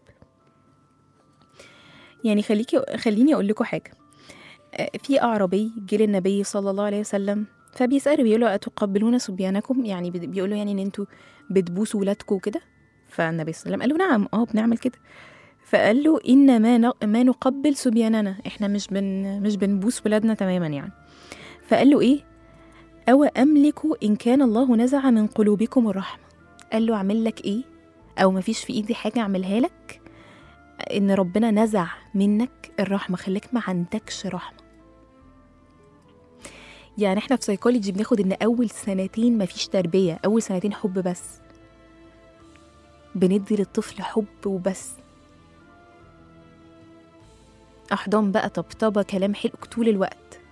يعني خليكي خليني أقول لكم حاجة آه، في أعرابي جه للنبي صلى الله عليه وسلم فبيسأله بيقول له أتقبلون صبيانكم يعني بي- بيقول له يعني إن أنتوا بتبوسوا ولادكم وكده فالنبي صلى الله عليه وسلم قال له نعم اه بنعمل كده فقال له إن ما ن- ما نقبل صبياننا احنا مش بن مش بنبوس ولادنا تماما يعني فقال له ايه أو أملك إن كان الله نزع من قلوبكم الرحمة قال له أعمل لك إيه أو مفيش في إيدي حاجة أعملها لك إن ربنا نزع منك الرحمة خليك ما عندكش رحمة يعني احنا في سيكولوجي بناخد ان اول سنتين مفيش تربية اول سنتين حب بس بندي للطفل حب وبس احضان بقى طبطبة كلام حلو طول الوقت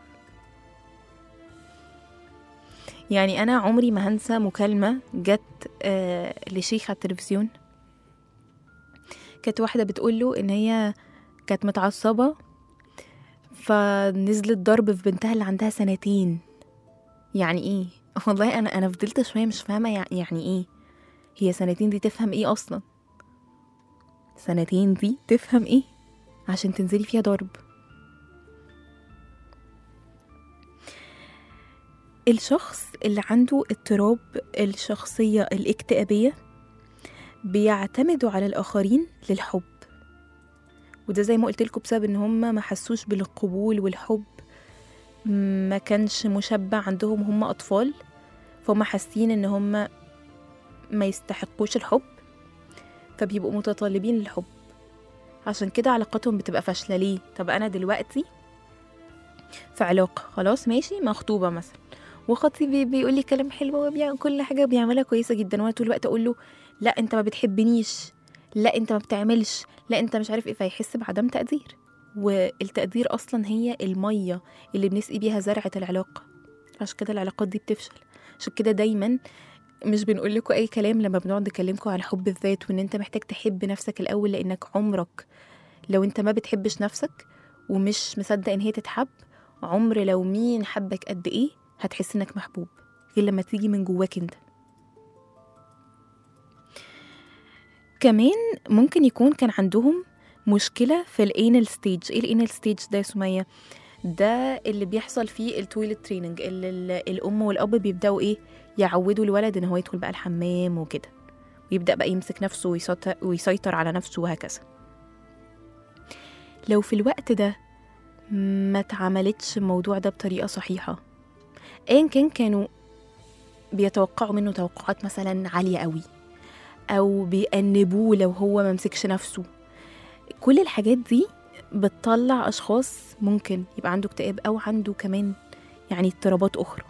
يعني انا عمري ما هنسى مكالمة جت آه لشيخ على التلفزيون كانت واحدة بتقول له ان هي كانت متعصبة فنزلت ضرب في بنتها اللي عندها سنتين يعني ايه والله انا انا فضلت شويه مش فاهمه يع- يعني ايه هي سنتين دي تفهم ايه اصلا سنتين دي تفهم ايه عشان تنزلي فيها ضرب الشخص اللي عنده اضطراب الشخصية الاكتئابية بيعتمدوا على الآخرين للحب وده زي ما قلت لكم بسبب ان هم ما حسوش بالقبول والحب ما كانش مشبع عندهم هم اطفال فهم حاسين ان هم ما يستحقوش الحب فبيبقوا متطلبين للحب عشان كده علاقاتهم بتبقى فاشله ليه طب انا دلوقتي في علاقه خلاص ماشي مخطوبه مثلا وخطيبي بيقول لي كلام حلو وبيعمل كل حاجه بيعملها كويسه جدا وانا طول الوقت اقول له لا انت ما بتحبنيش لا انت ما بتعملش لا انت مش عارف ايه فيحس بعدم تقدير والتقدير اصلا هي الميه اللي بنسقي بيها زرعه العلاقه عشان كده العلاقات دي بتفشل عشان كده دايما مش بنقول لكم اي كلام لما بنقعد نكلمكم على حب الذات وان انت محتاج تحب نفسك الاول لانك عمرك لو انت ما بتحبش نفسك ومش مصدق ان هي تتحب عمر لو مين حبك قد ايه هتحس انك محبوب غير لما تيجي من جواك انت كمان ممكن يكون كان عندهم مشكلة في الانال ستيج ايه الانال ستيج ده يا سمية ده اللي بيحصل فيه التويلت تريننج اللي ال- الام والاب بيبداوا ايه يعودوا الولد ان هو يدخل بقى الحمام وكده ويبدا بقى يمسك نفسه ويسيطر, ويسيطر على نفسه وهكذا لو في الوقت ده ما اتعملتش الموضوع ده بطريقه صحيحه ايا كان كانوا بيتوقعوا منه توقعات مثلا عاليه قوي او بيأنبوه لو هو ما مسكش نفسه كل الحاجات دي بتطلع اشخاص ممكن يبقى عنده اكتئاب او عنده كمان يعني اضطرابات اخرى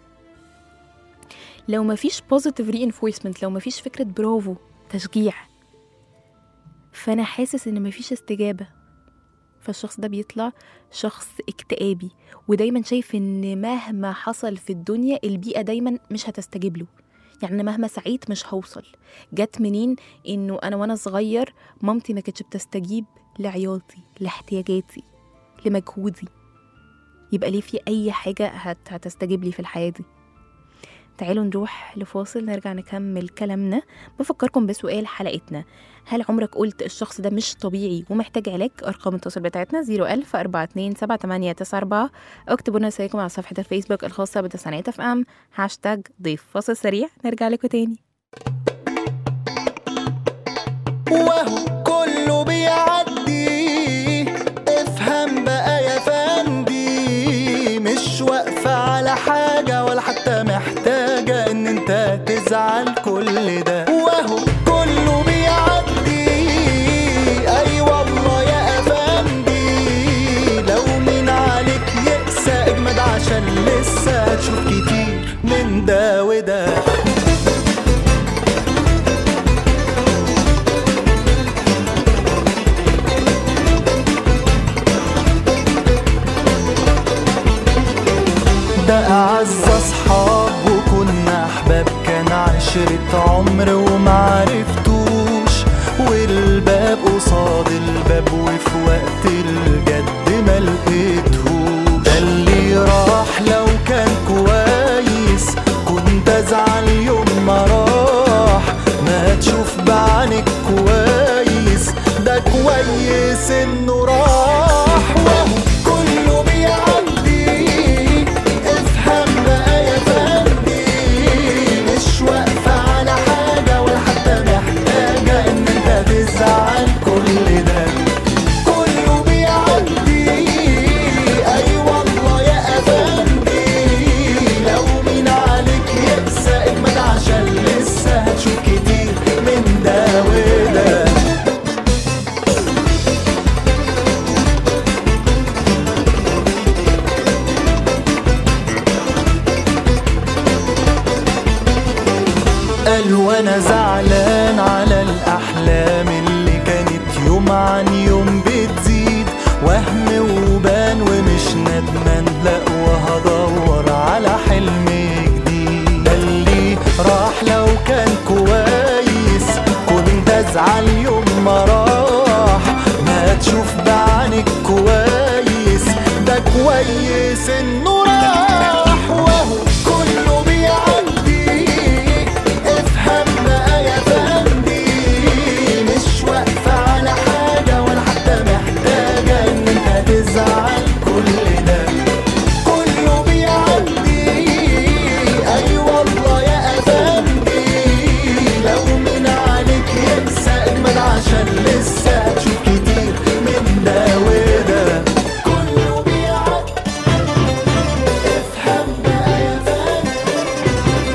لو مفيش positive reinforcement لو مفيش فكرة برافو تشجيع فأنا حاسس إن مفيش استجابة فالشخص ده بيطلع شخص اكتئابي ودايما شايف إن مهما حصل في الدنيا البيئة دايما مش هتستجيب له يعني أنا مهما سعيت مش هوصل جت منين إنه أنا وأنا صغير مامتي ما كانتش بتستجيب لعياطي لاحتياجاتي لمجهودي يبقى ليه في اي حاجه هت... هتستجيب لي في الحياه دي تعالوا نروح لفاصل نرجع نكمل كلامنا بفكركم بسؤال حلقتنا هل عمرك قلت الشخص ده مش طبيعي ومحتاج علاج ارقام التواصل بتاعتنا 01000 42 7894 اكتبوا لنا رسايلكم على صفحه الفيسبوك الخاصه بتسعينات اف ام هاشتاج ضيف فاصل سريع نرجع لكم تاني وهو كله بيعدي افهم بقى يا فندي مش واقفة على حاجة ولا حتى محتاجة ان انت تزعل كل ده وهو كله بيعدي اي والله يا افندي لو مين عليك يقسى اجمد عشان لسه هتشوف كتير من ده وده ده أعز أصحاب وكنا أحباب كان عشرة عمر ومعرفتوش والباب قصاد الباب وفي وقت الجد ما لقيتهوش ده اللي راح لو كان كويس كنت أزعل يوم ما راح ما تشوف بعينك كويس ده كويس إنه راح وهو كله بيعدي افهم بقى يا فندي مش واقفة على حاجة ولا حتى محتاجة إن أنت تزعل كل ده كله بيعدي أي والله يا أفندي لو مين عليك يقسى اجمد عشان لسه هتشوف كتير من ده وده قال وانا زعلان على الاحلام اللي كانت يوم عن يوم بتزيد وهم وبان ومش ندمان لا وهدور على حلم جديد ده اللي راح لو كان كويس كنت ازعل يوم ما راح ما تشوف بعينك كويس ده كويس انه راح وهو كله بيعدي افهم بقى يا فندي مش واقفة على حاجة ولا حتى محتاجة ان انت تزعل كل ده كله بيعدي اي والله يا افندي لو من عليك يقسى اجمل عشان لسه هتشوف كتير من ده وده كله بيعدي افهم بقى يا فندي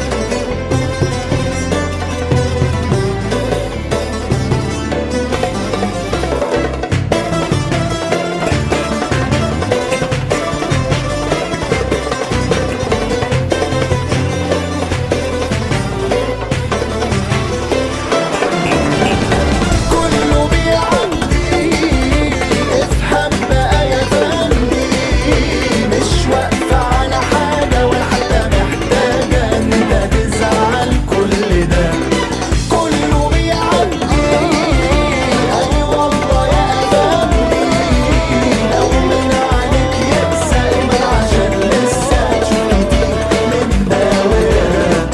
كله بيعدي افهم بقى يا فندي مش واقفة على حاجة ولا حتى محتاجة ان انت تزعل كل ده كله بيعدي اي والله يا فندي لو من عليك يقسى ايمن عشان لسه هتشوف كتير من ده وده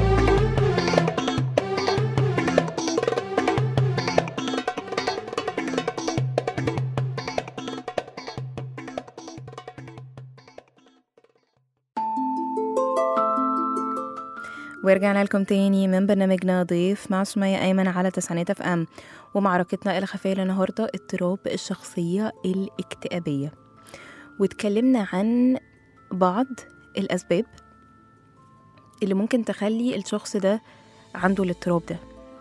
ورجعنا لكم تاني من برنامجنا ضيف مع سمية أيمن على تسعينات اف ام ومعركتنا الخفية للنهاردة اضطراب الشخصية الاكتئابية واتكلمنا عن بعض الأسباب اللي ممكن تخلي الشخص ده عنده الاضطراب ده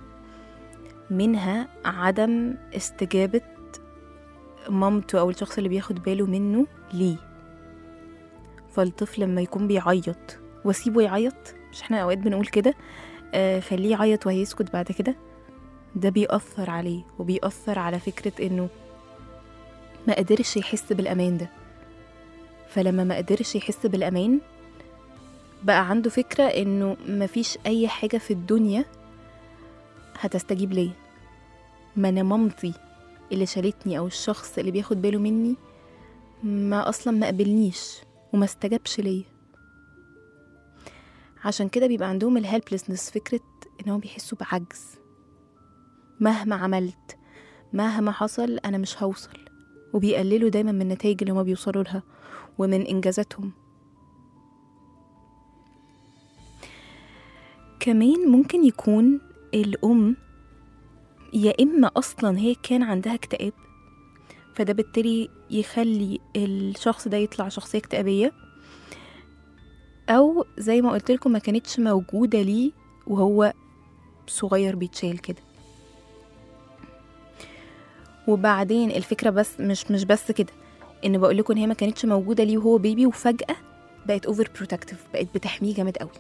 منها عدم استجابة مامته أو الشخص اللي بياخد باله منه ليه فالطفل لما يكون بيعيط واسيبه يعيط مش احنا اوقات بنقول كده آه خليه يعيط وهيسكت بعد كده ده بيأثر عليه وبيأثر على فكرة انه ما قدرش يحس بالأمان ده فلما ما قدرش يحس بالأمان بقى عنده فكرة انه مفيش أي حاجة في الدنيا هتستجيب ليا ما انا مامتي اللي شالتني او الشخص اللي بياخد باله مني ما اصلا ما قبلنيش وما استجابش ليا عشان كده بيبقى عندهم الهيلبلسنس فكرة انهم بيحسوا بعجز مهما عملت مهما حصل انا مش هوصل وبيقللوا دايما من النتائج اللي هما بيوصلوا لها ومن انجازاتهم كمان ممكن يكون الام يا اما اصلا هي كان عندها اكتئاب فده بالتالي يخلي الشخص ده يطلع شخصيه اكتئابيه او زي ما قلت لكم ما كانتش موجوده ليه وهو صغير بيتشال كده وبعدين الفكره بس مش مش بس كده ان بقول لكم ان هي ما كانتش موجوده ليه وهو بيبي وفجاه بقت اوفر بروتكتيف بقت بتحميه جامد قوي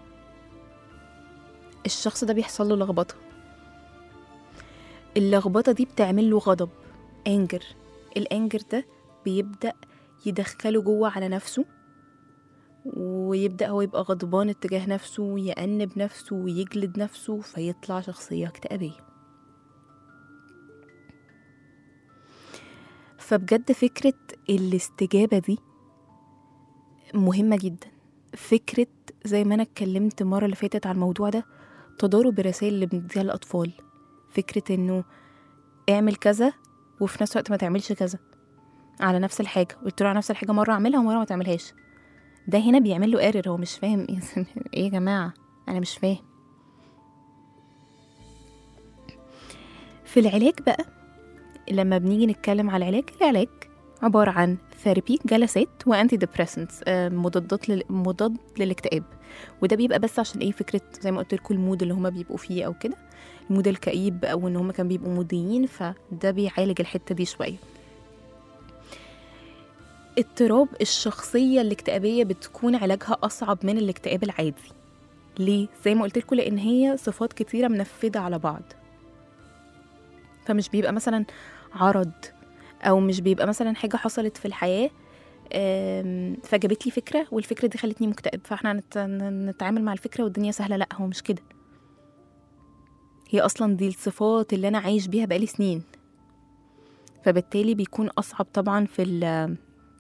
الشخص ده بيحصل له لخبطه اللخبطه دي بتعمل له غضب انجر الانجر ده بيبدا يدخله جوه على نفسه ويبدا هو يبقى غضبان اتجاه نفسه ويأنب نفسه ويجلد نفسه فيطلع شخصيه اكتئابيه فبجد فكره الاستجابه دي مهمه جدا فكره زي ما انا اتكلمت المره اللي فاتت على الموضوع ده تضارب الرسائل اللي بنديها للاطفال فكره انه اعمل كذا وفي نفس الوقت ما تعملش كذا على نفس الحاجه قلت له على نفس الحاجه مره اعملها ومره ما تعملهاش ده هنا بيعمل له ايرور هو مش فاهم ايه يا جماعه انا مش فاهم في العلاج بقى لما بنيجي نتكلم على العلاج العلاج عبارة عن ثيرابي جلسات وانتي ديبريسنتس مضادات لل... مضاد للاكتئاب وده بيبقى بس عشان ايه فكره زي ما قلت لكم المود اللي هما بيبقوا فيه او كده المود الكئيب او ان هما كانوا بيبقوا موديين فده بيعالج الحته دي شويه اضطراب الشخصيه الاكتئابيه بتكون علاجها اصعب من الاكتئاب العادي ليه زي ما قلت لكم لان هي صفات كتيره منفذه على بعض فمش بيبقى مثلا عرض او مش بيبقى مثلا حاجه حصلت في الحياه آم، فجابت لي فكره والفكره دي خلتني مكتئب فاحنا هنت- نتعامل مع الفكره والدنيا سهله لا هو مش كده هي اصلا دي الصفات اللي انا عايش بيها بقالي سنين فبالتالي بيكون اصعب طبعا في ال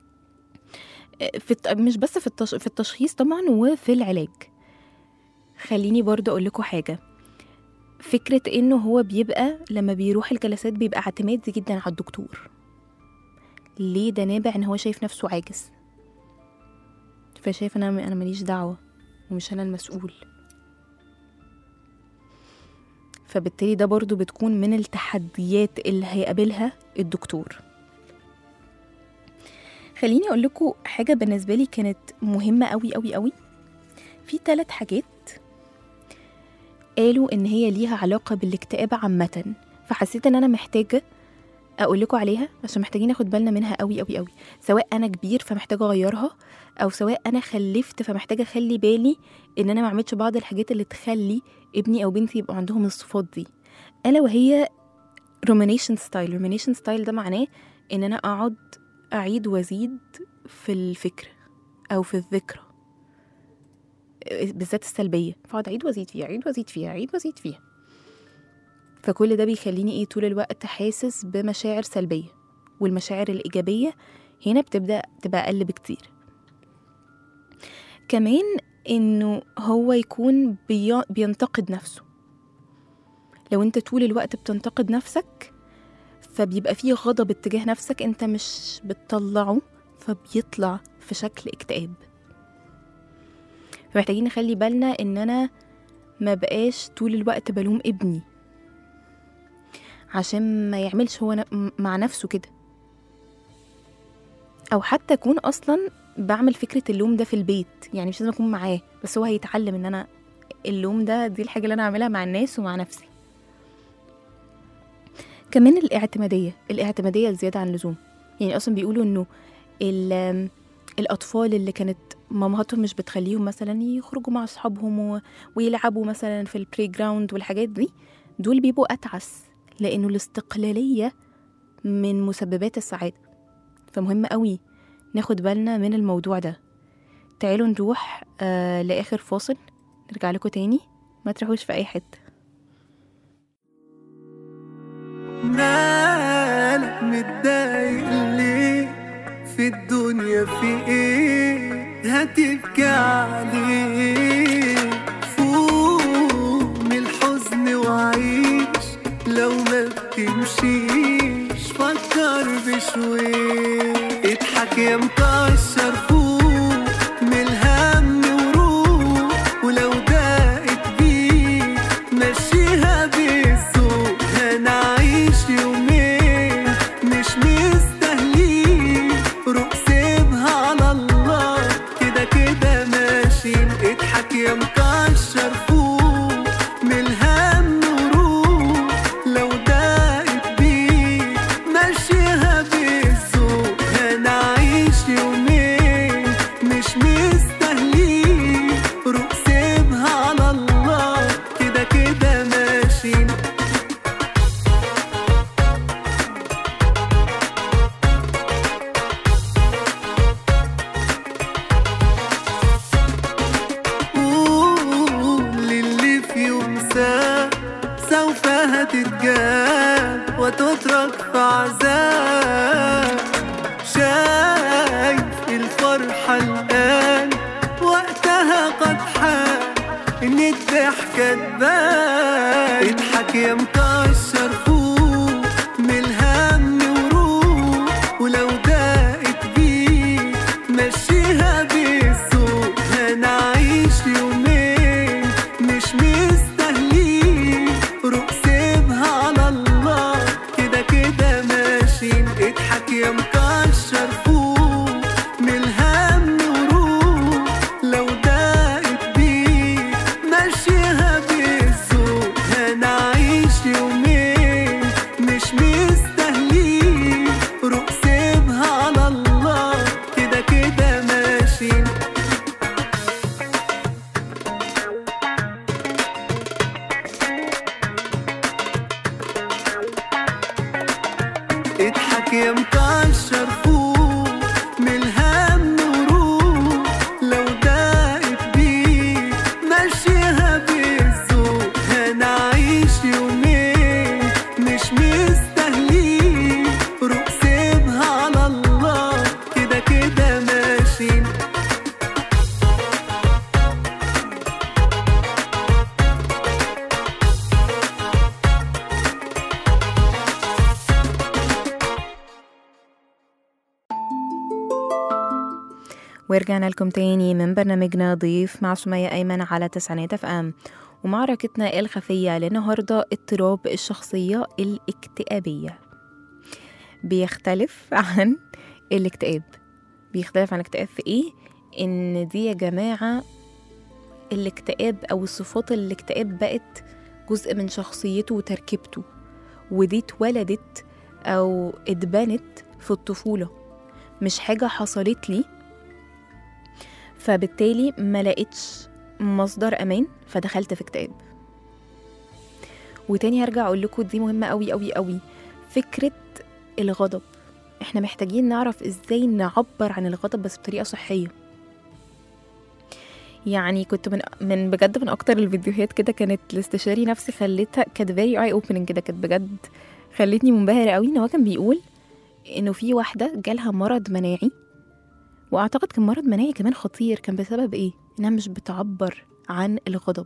في الت- مش بس في التش... في التشخيص طبعا وفي العلاج خليني برضه اقول لكم حاجه فكره انه هو بيبقى لما بيروح الجلسات بيبقى اعتمادي جدا على الدكتور ليه ده نابع ان هو شايف نفسه عاجز فشايف ان انا انا ماليش دعوه ومش انا المسؤول فبالتالي ده برضو بتكون من التحديات اللي هيقابلها الدكتور خليني اقول لكم حاجه بالنسبه لي كانت مهمه قوي قوي قوي في ثلاث حاجات قالوا ان هي ليها علاقه بالاكتئاب عامه فحسيت ان انا محتاجه اقول لكم عليها عشان محتاجين ناخد بالنا منها قوي قوي قوي سواء انا كبير فمحتاجه اغيرها او سواء انا خلفت فمحتاجه اخلي بالي ان انا ما اعملش بعض الحاجات اللي تخلي ابني او بنتي يبقوا عندهم الصفات دي الا وهي رومينيشن ستايل رومينيشن ستايل ده معناه ان انا اقعد اعيد وازيد في الفكره او في الذكرى بالذات السلبيه فاقعد اعيد وازيد فيها اعيد وازيد فيها اعيد وازيد فيها فكل ده بيخليني ايه طول الوقت حاسس بمشاعر سلبيه والمشاعر الايجابيه هنا بتبدا تبقى اقل بكتير كمان انه هو يكون بي... بينتقد نفسه لو انت طول الوقت بتنتقد نفسك فبيبقى فيه غضب اتجاه نفسك انت مش بتطلعه فبيطلع في شكل اكتئاب فمحتاجين نخلي بالنا ان انا ما بقاش طول الوقت بلوم ابني عشان ما يعملش هو ن- مع نفسه كده او حتى اكون اصلا بعمل فكره اللوم ده في البيت يعني مش لازم اكون معاه بس هو هيتعلم ان انا اللوم ده دي الحاجه اللي انا اعملها مع الناس ومع نفسي كمان الاعتماديه الاعتماديه الزياده عن اللزوم يعني اصلا بيقولوا انه ال- الاطفال اللي كانت مامهاتهم مش بتخليهم مثلا يخرجوا مع اصحابهم و... ويلعبوا مثلا في البلاي جراوند والحاجات دي دول بيبقوا اتعس لانه الاستقلاليه من مسببات السعاده فمهم قوي ناخد بالنا من الموضوع ده تعالوا نروح آه لاخر فاصل نرجع لكم تاني ما تروحوش في اي حته مالك متضايق ليه في الدنيا في ايه هتبكي عليه فوق من الحزن وعيش لو ما بتمشيش فكر بشويش اضحك يا مكشر فوق من الهم وروح ولو ضاقت بيك مشيها بالذوق هنعيش يومين مش مستاهلين روح سيبها على الله كده كده ماشيين اضحك يا مكشر فوق من الهم وروح لو ضاقت بيك مشيها بالذوق هنعيش يومين مش مستاهلين روح سيبها على الله كده كده ماشيين قول للي في يوم ساب سوف هتتجاب وتترك في عذاب شايف الفرحة الآن وقتها قد حان إن الضحكة تبان اضحك يا مكشر فوق من الهم وروح ولو ضاقت بيك مشيها بالذوق هنعيش يومين مش مستاهلين روح سيبها على الله كده كده ماشيين اضحك يا مكشر فوق من الهم وروح لو ضاقت بيك مشيها بالذوق هنعيش يومين مش مستاهلين روح سيبها على الله كده كده ماشيين اضحك يا مكشر فوق من الهم وروح لو ضاقت بيك مشيها بالذوق هنعيش يومين مش مستاهلين روح سيبها على الله كده كده ماشيين ورجعنا لكم تاني من برنامجنا ضيف مع سمية أيمن على تسعينات اف ام ومعركتنا الخفية للنهاردة اضطراب الشخصية الاكتئابية بيختلف عن الاكتئاب بيختلف عن الاكتئاب في ايه ان دي يا جماعة الاكتئاب او الصفات الاكتئاب بقت جزء من شخصيته وتركيبته ودي اتولدت او اتبنت في الطفولة مش حاجة حصلت لي فبالتالي ما لقيتش مصدر امان فدخلت في اكتئاب وتاني هرجع اقول لكم دي مهمه قوي قوي قوي فكره الغضب احنا محتاجين نعرف ازاي نعبر عن الغضب بس بطريقه صحيه يعني كنت من من بجد من اكتر الفيديوهات كده كانت الاستشاري نفسي خلتها كانت فيري اي اوبننج كده كانت بجد خلتني منبهره قوي ان هو كان بيقول انه في واحده جالها مرض مناعي واعتقد كان مرض مناعي كمان خطير كان بسبب ايه انها مش بتعبر عن الغضب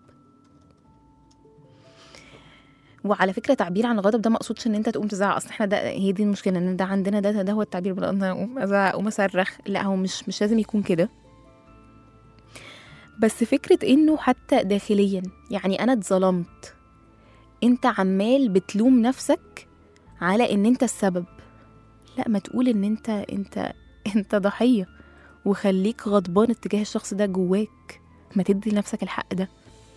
وعلى فكره تعبير عن الغضب ده ما اقصدش ان انت تقوم تزعق اصل احنا ده هي دي المشكله ان ده عندنا ده ده هو التعبير بلا ان انا اقوم ازعق اقوم اصرخ لا هو مش مش لازم يكون كده بس فكره انه حتى داخليا يعني انا اتظلمت انت عمال بتلوم نفسك على ان انت السبب لا ما تقول ان انت انت انت ضحيه وخليك غضبان اتجاه الشخص ده جواك ما تدي لنفسك الحق ده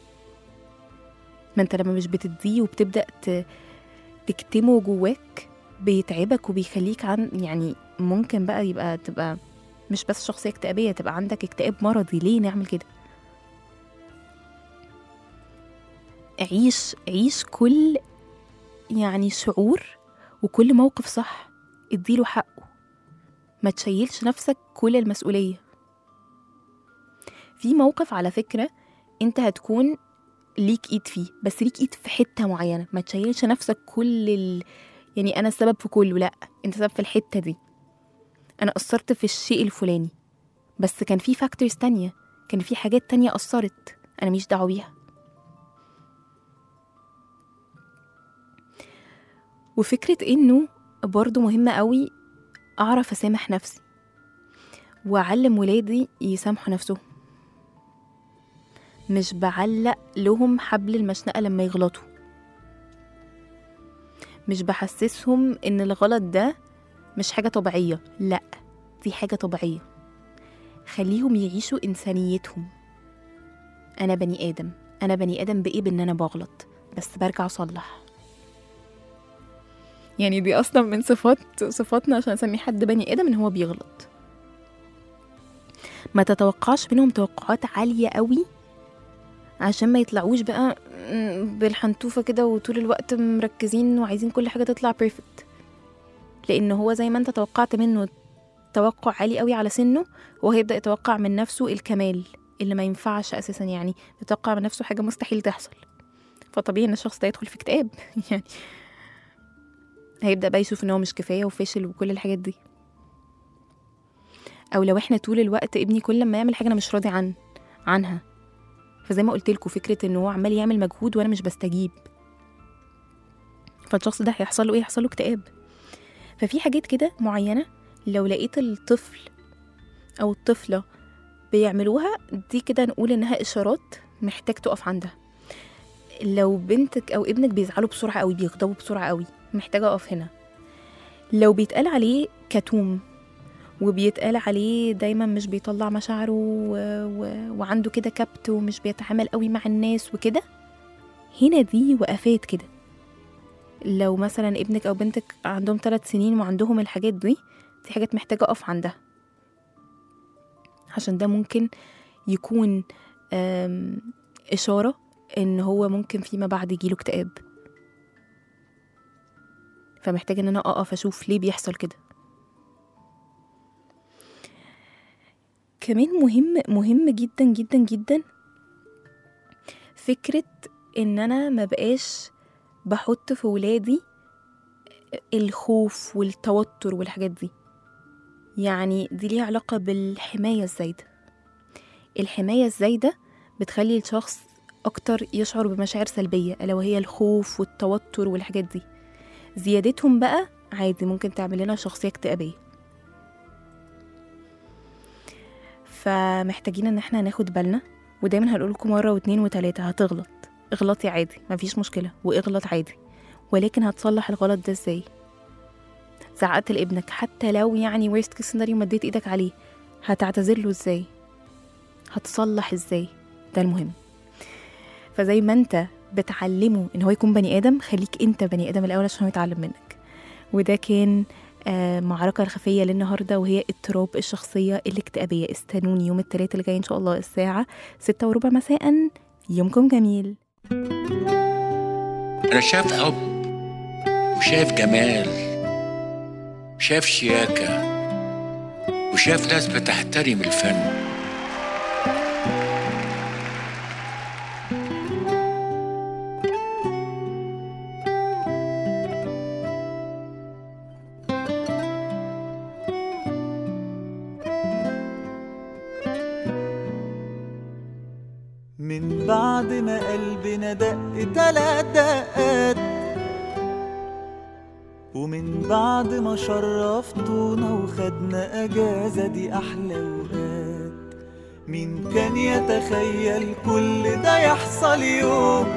ما انت لما مش بتديه وبتبدا ت- تكتمه جواك بيتعبك وبيخليك عن يعني ممكن بقى يبقى تبقى مش بس شخصيه اكتئابيه تبقى عندك اكتئاب مرضي ليه نعمل كده عيش عيش كل يعني شعور وكل موقف صح اديله حقه ما تشيلش نفسك كل المسؤولية في موقف على فكرة انت هتكون ليك ايد فيه بس ليك ايد في حتة معينة ما تشيلش نفسك كل ال... يعني انا السبب في كله لا انت سبب في الحتة دي انا قصرت في الشيء الفلاني بس كان في فاكتورز تانية كان في حاجات تانية أثرت أنا مش دعوة بيها وفكرة إنه برضو مهمة قوي أعرف أسامح نفسي وأعلم ولادي يسامحوا نفسهم مش بعلق لهم حبل المشنقة لما يغلطوا مش بحسسهم إن الغلط ده مش حاجة طبيعية لأ دي حاجة طبيعية خليهم يعيشوا إنسانيتهم أنا بني آدم أنا بني آدم بإيه بإن أنا بغلط بس برجع أصلح يعني دي أصلا من صفات صفاتنا عشان أسمي حد بني آدم إن هو بيغلط ما تتوقعش منهم توقعات عالية قوي عشان ما يطلعوش بقى م- بالحنتوفة كده وطول الوقت مركزين وعايزين كل حاجة تطلع بيرفكت لأن هو زي ما انت توقعت منه توقع عالي قوي على سنه هو هيبدأ يتوقع من نفسه الكمال اللي ما ينفعش أساسا يعني يتوقع من نفسه حاجة مستحيل تحصل فطبيعي ان الشخص ده يدخل في اكتئاب يعني هيبدأ بقى يشوف ان هو مش كفاية وفاشل وكل الحاجات دي او لو احنا طول الوقت ابني كل ما يعمل حاجة انا مش راضي عن عنها فزي ما قلت لكم فكرة ان هو عمال يعمل مجهود وانا مش بستجيب فالشخص ده هيحصل له ايه هيحصل له اكتئاب ففي حاجات كده معينة لو لقيت الطفل او الطفلة بيعملوها دي كده نقول انها اشارات محتاج تقف عندها لو بنتك او ابنك بيزعلوا بسرعه قوي بيغضبوا بسرعه قوي محتاجه اقف هنا لو بيتقال عليه كتوم وبيتقال عليه دايما مش بيطلع مشاعره و... و... وعنده كده كبت ومش بيتعامل قوي مع الناس وكده هنا دي وقفات كده لو مثلا ابنك او بنتك عندهم ثلاث سنين وعندهم الحاجات دي دي حاجات محتاجه اقف عندها عشان ده ممكن يكون آم، إشارة إن هو ممكن فيما بعد يجيله اكتئاب فمحتاج إن أنا أقف أشوف ليه بيحصل كده كمان مهم مهم جدا جدا جدا فكرة إن أنا ما بقاش بحط في ولادي الخوف والتوتر والحاجات دي يعني دي ليها علاقة بالحماية الزايدة الحماية الزايدة بتخلي الشخص أكتر يشعر بمشاعر سلبية ألا وهي الخوف والتوتر والحاجات دي زيادتهم بقى عادي ممكن تعمل لنا شخصية اكتئابية فمحتاجين ان احنا ناخد بالنا ودايما هنقول لكم مرة واتنين وتلاتة هتغلط اغلطي عادي مفيش مشكلة واغلط عادي ولكن هتصلح الغلط ده ازاي زعقت لابنك حتى لو يعني ورست كيس سيناريو مديت ايدك عليه هتعتذر له ازاي هتصلح ازاي ده المهم فزي ما انت بتعلمه ان هو يكون بني ادم خليك انت بني ادم الاول عشان هو يتعلم منك وده كان آه، معركة الخفية للنهاردة وهي اضطراب الشخصية الاكتئابية استنوني يوم الثلاثاء اللي جاي إن شاء الله الساعة ستة وربع مساء يومكم جميل أنا شايف حب وشايف جمال شايف شياكة وشايف ناس بتحترم الفن من بعد ما قلبنا دق تلات دقات ومن بعد ما شرفتونا وخدنا اجازة دي احلى اوقات مين كان يتخيل كل ده يحصل يوم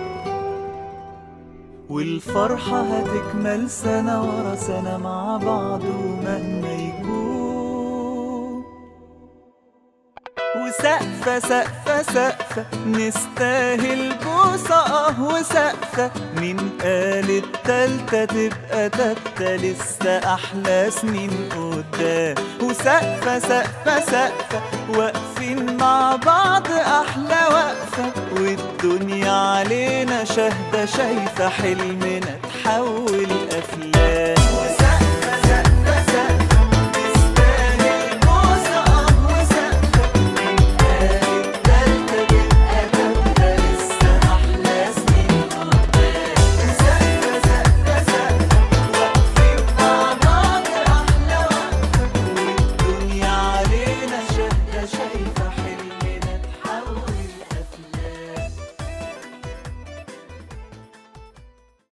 والفرحة هتكمل سنة ورا سنة مع بعض ومهما يكون وسقفة سقفة سقفة نستاهل بوسة اه وسقفة مين قال التالتة تبقى تالتة لسه أحلى سنين قدام وسقفة سقفة سقفة واقفين مع بعض أحلى وقفة والدنيا علينا شاهدة شايفة حلمنا تحول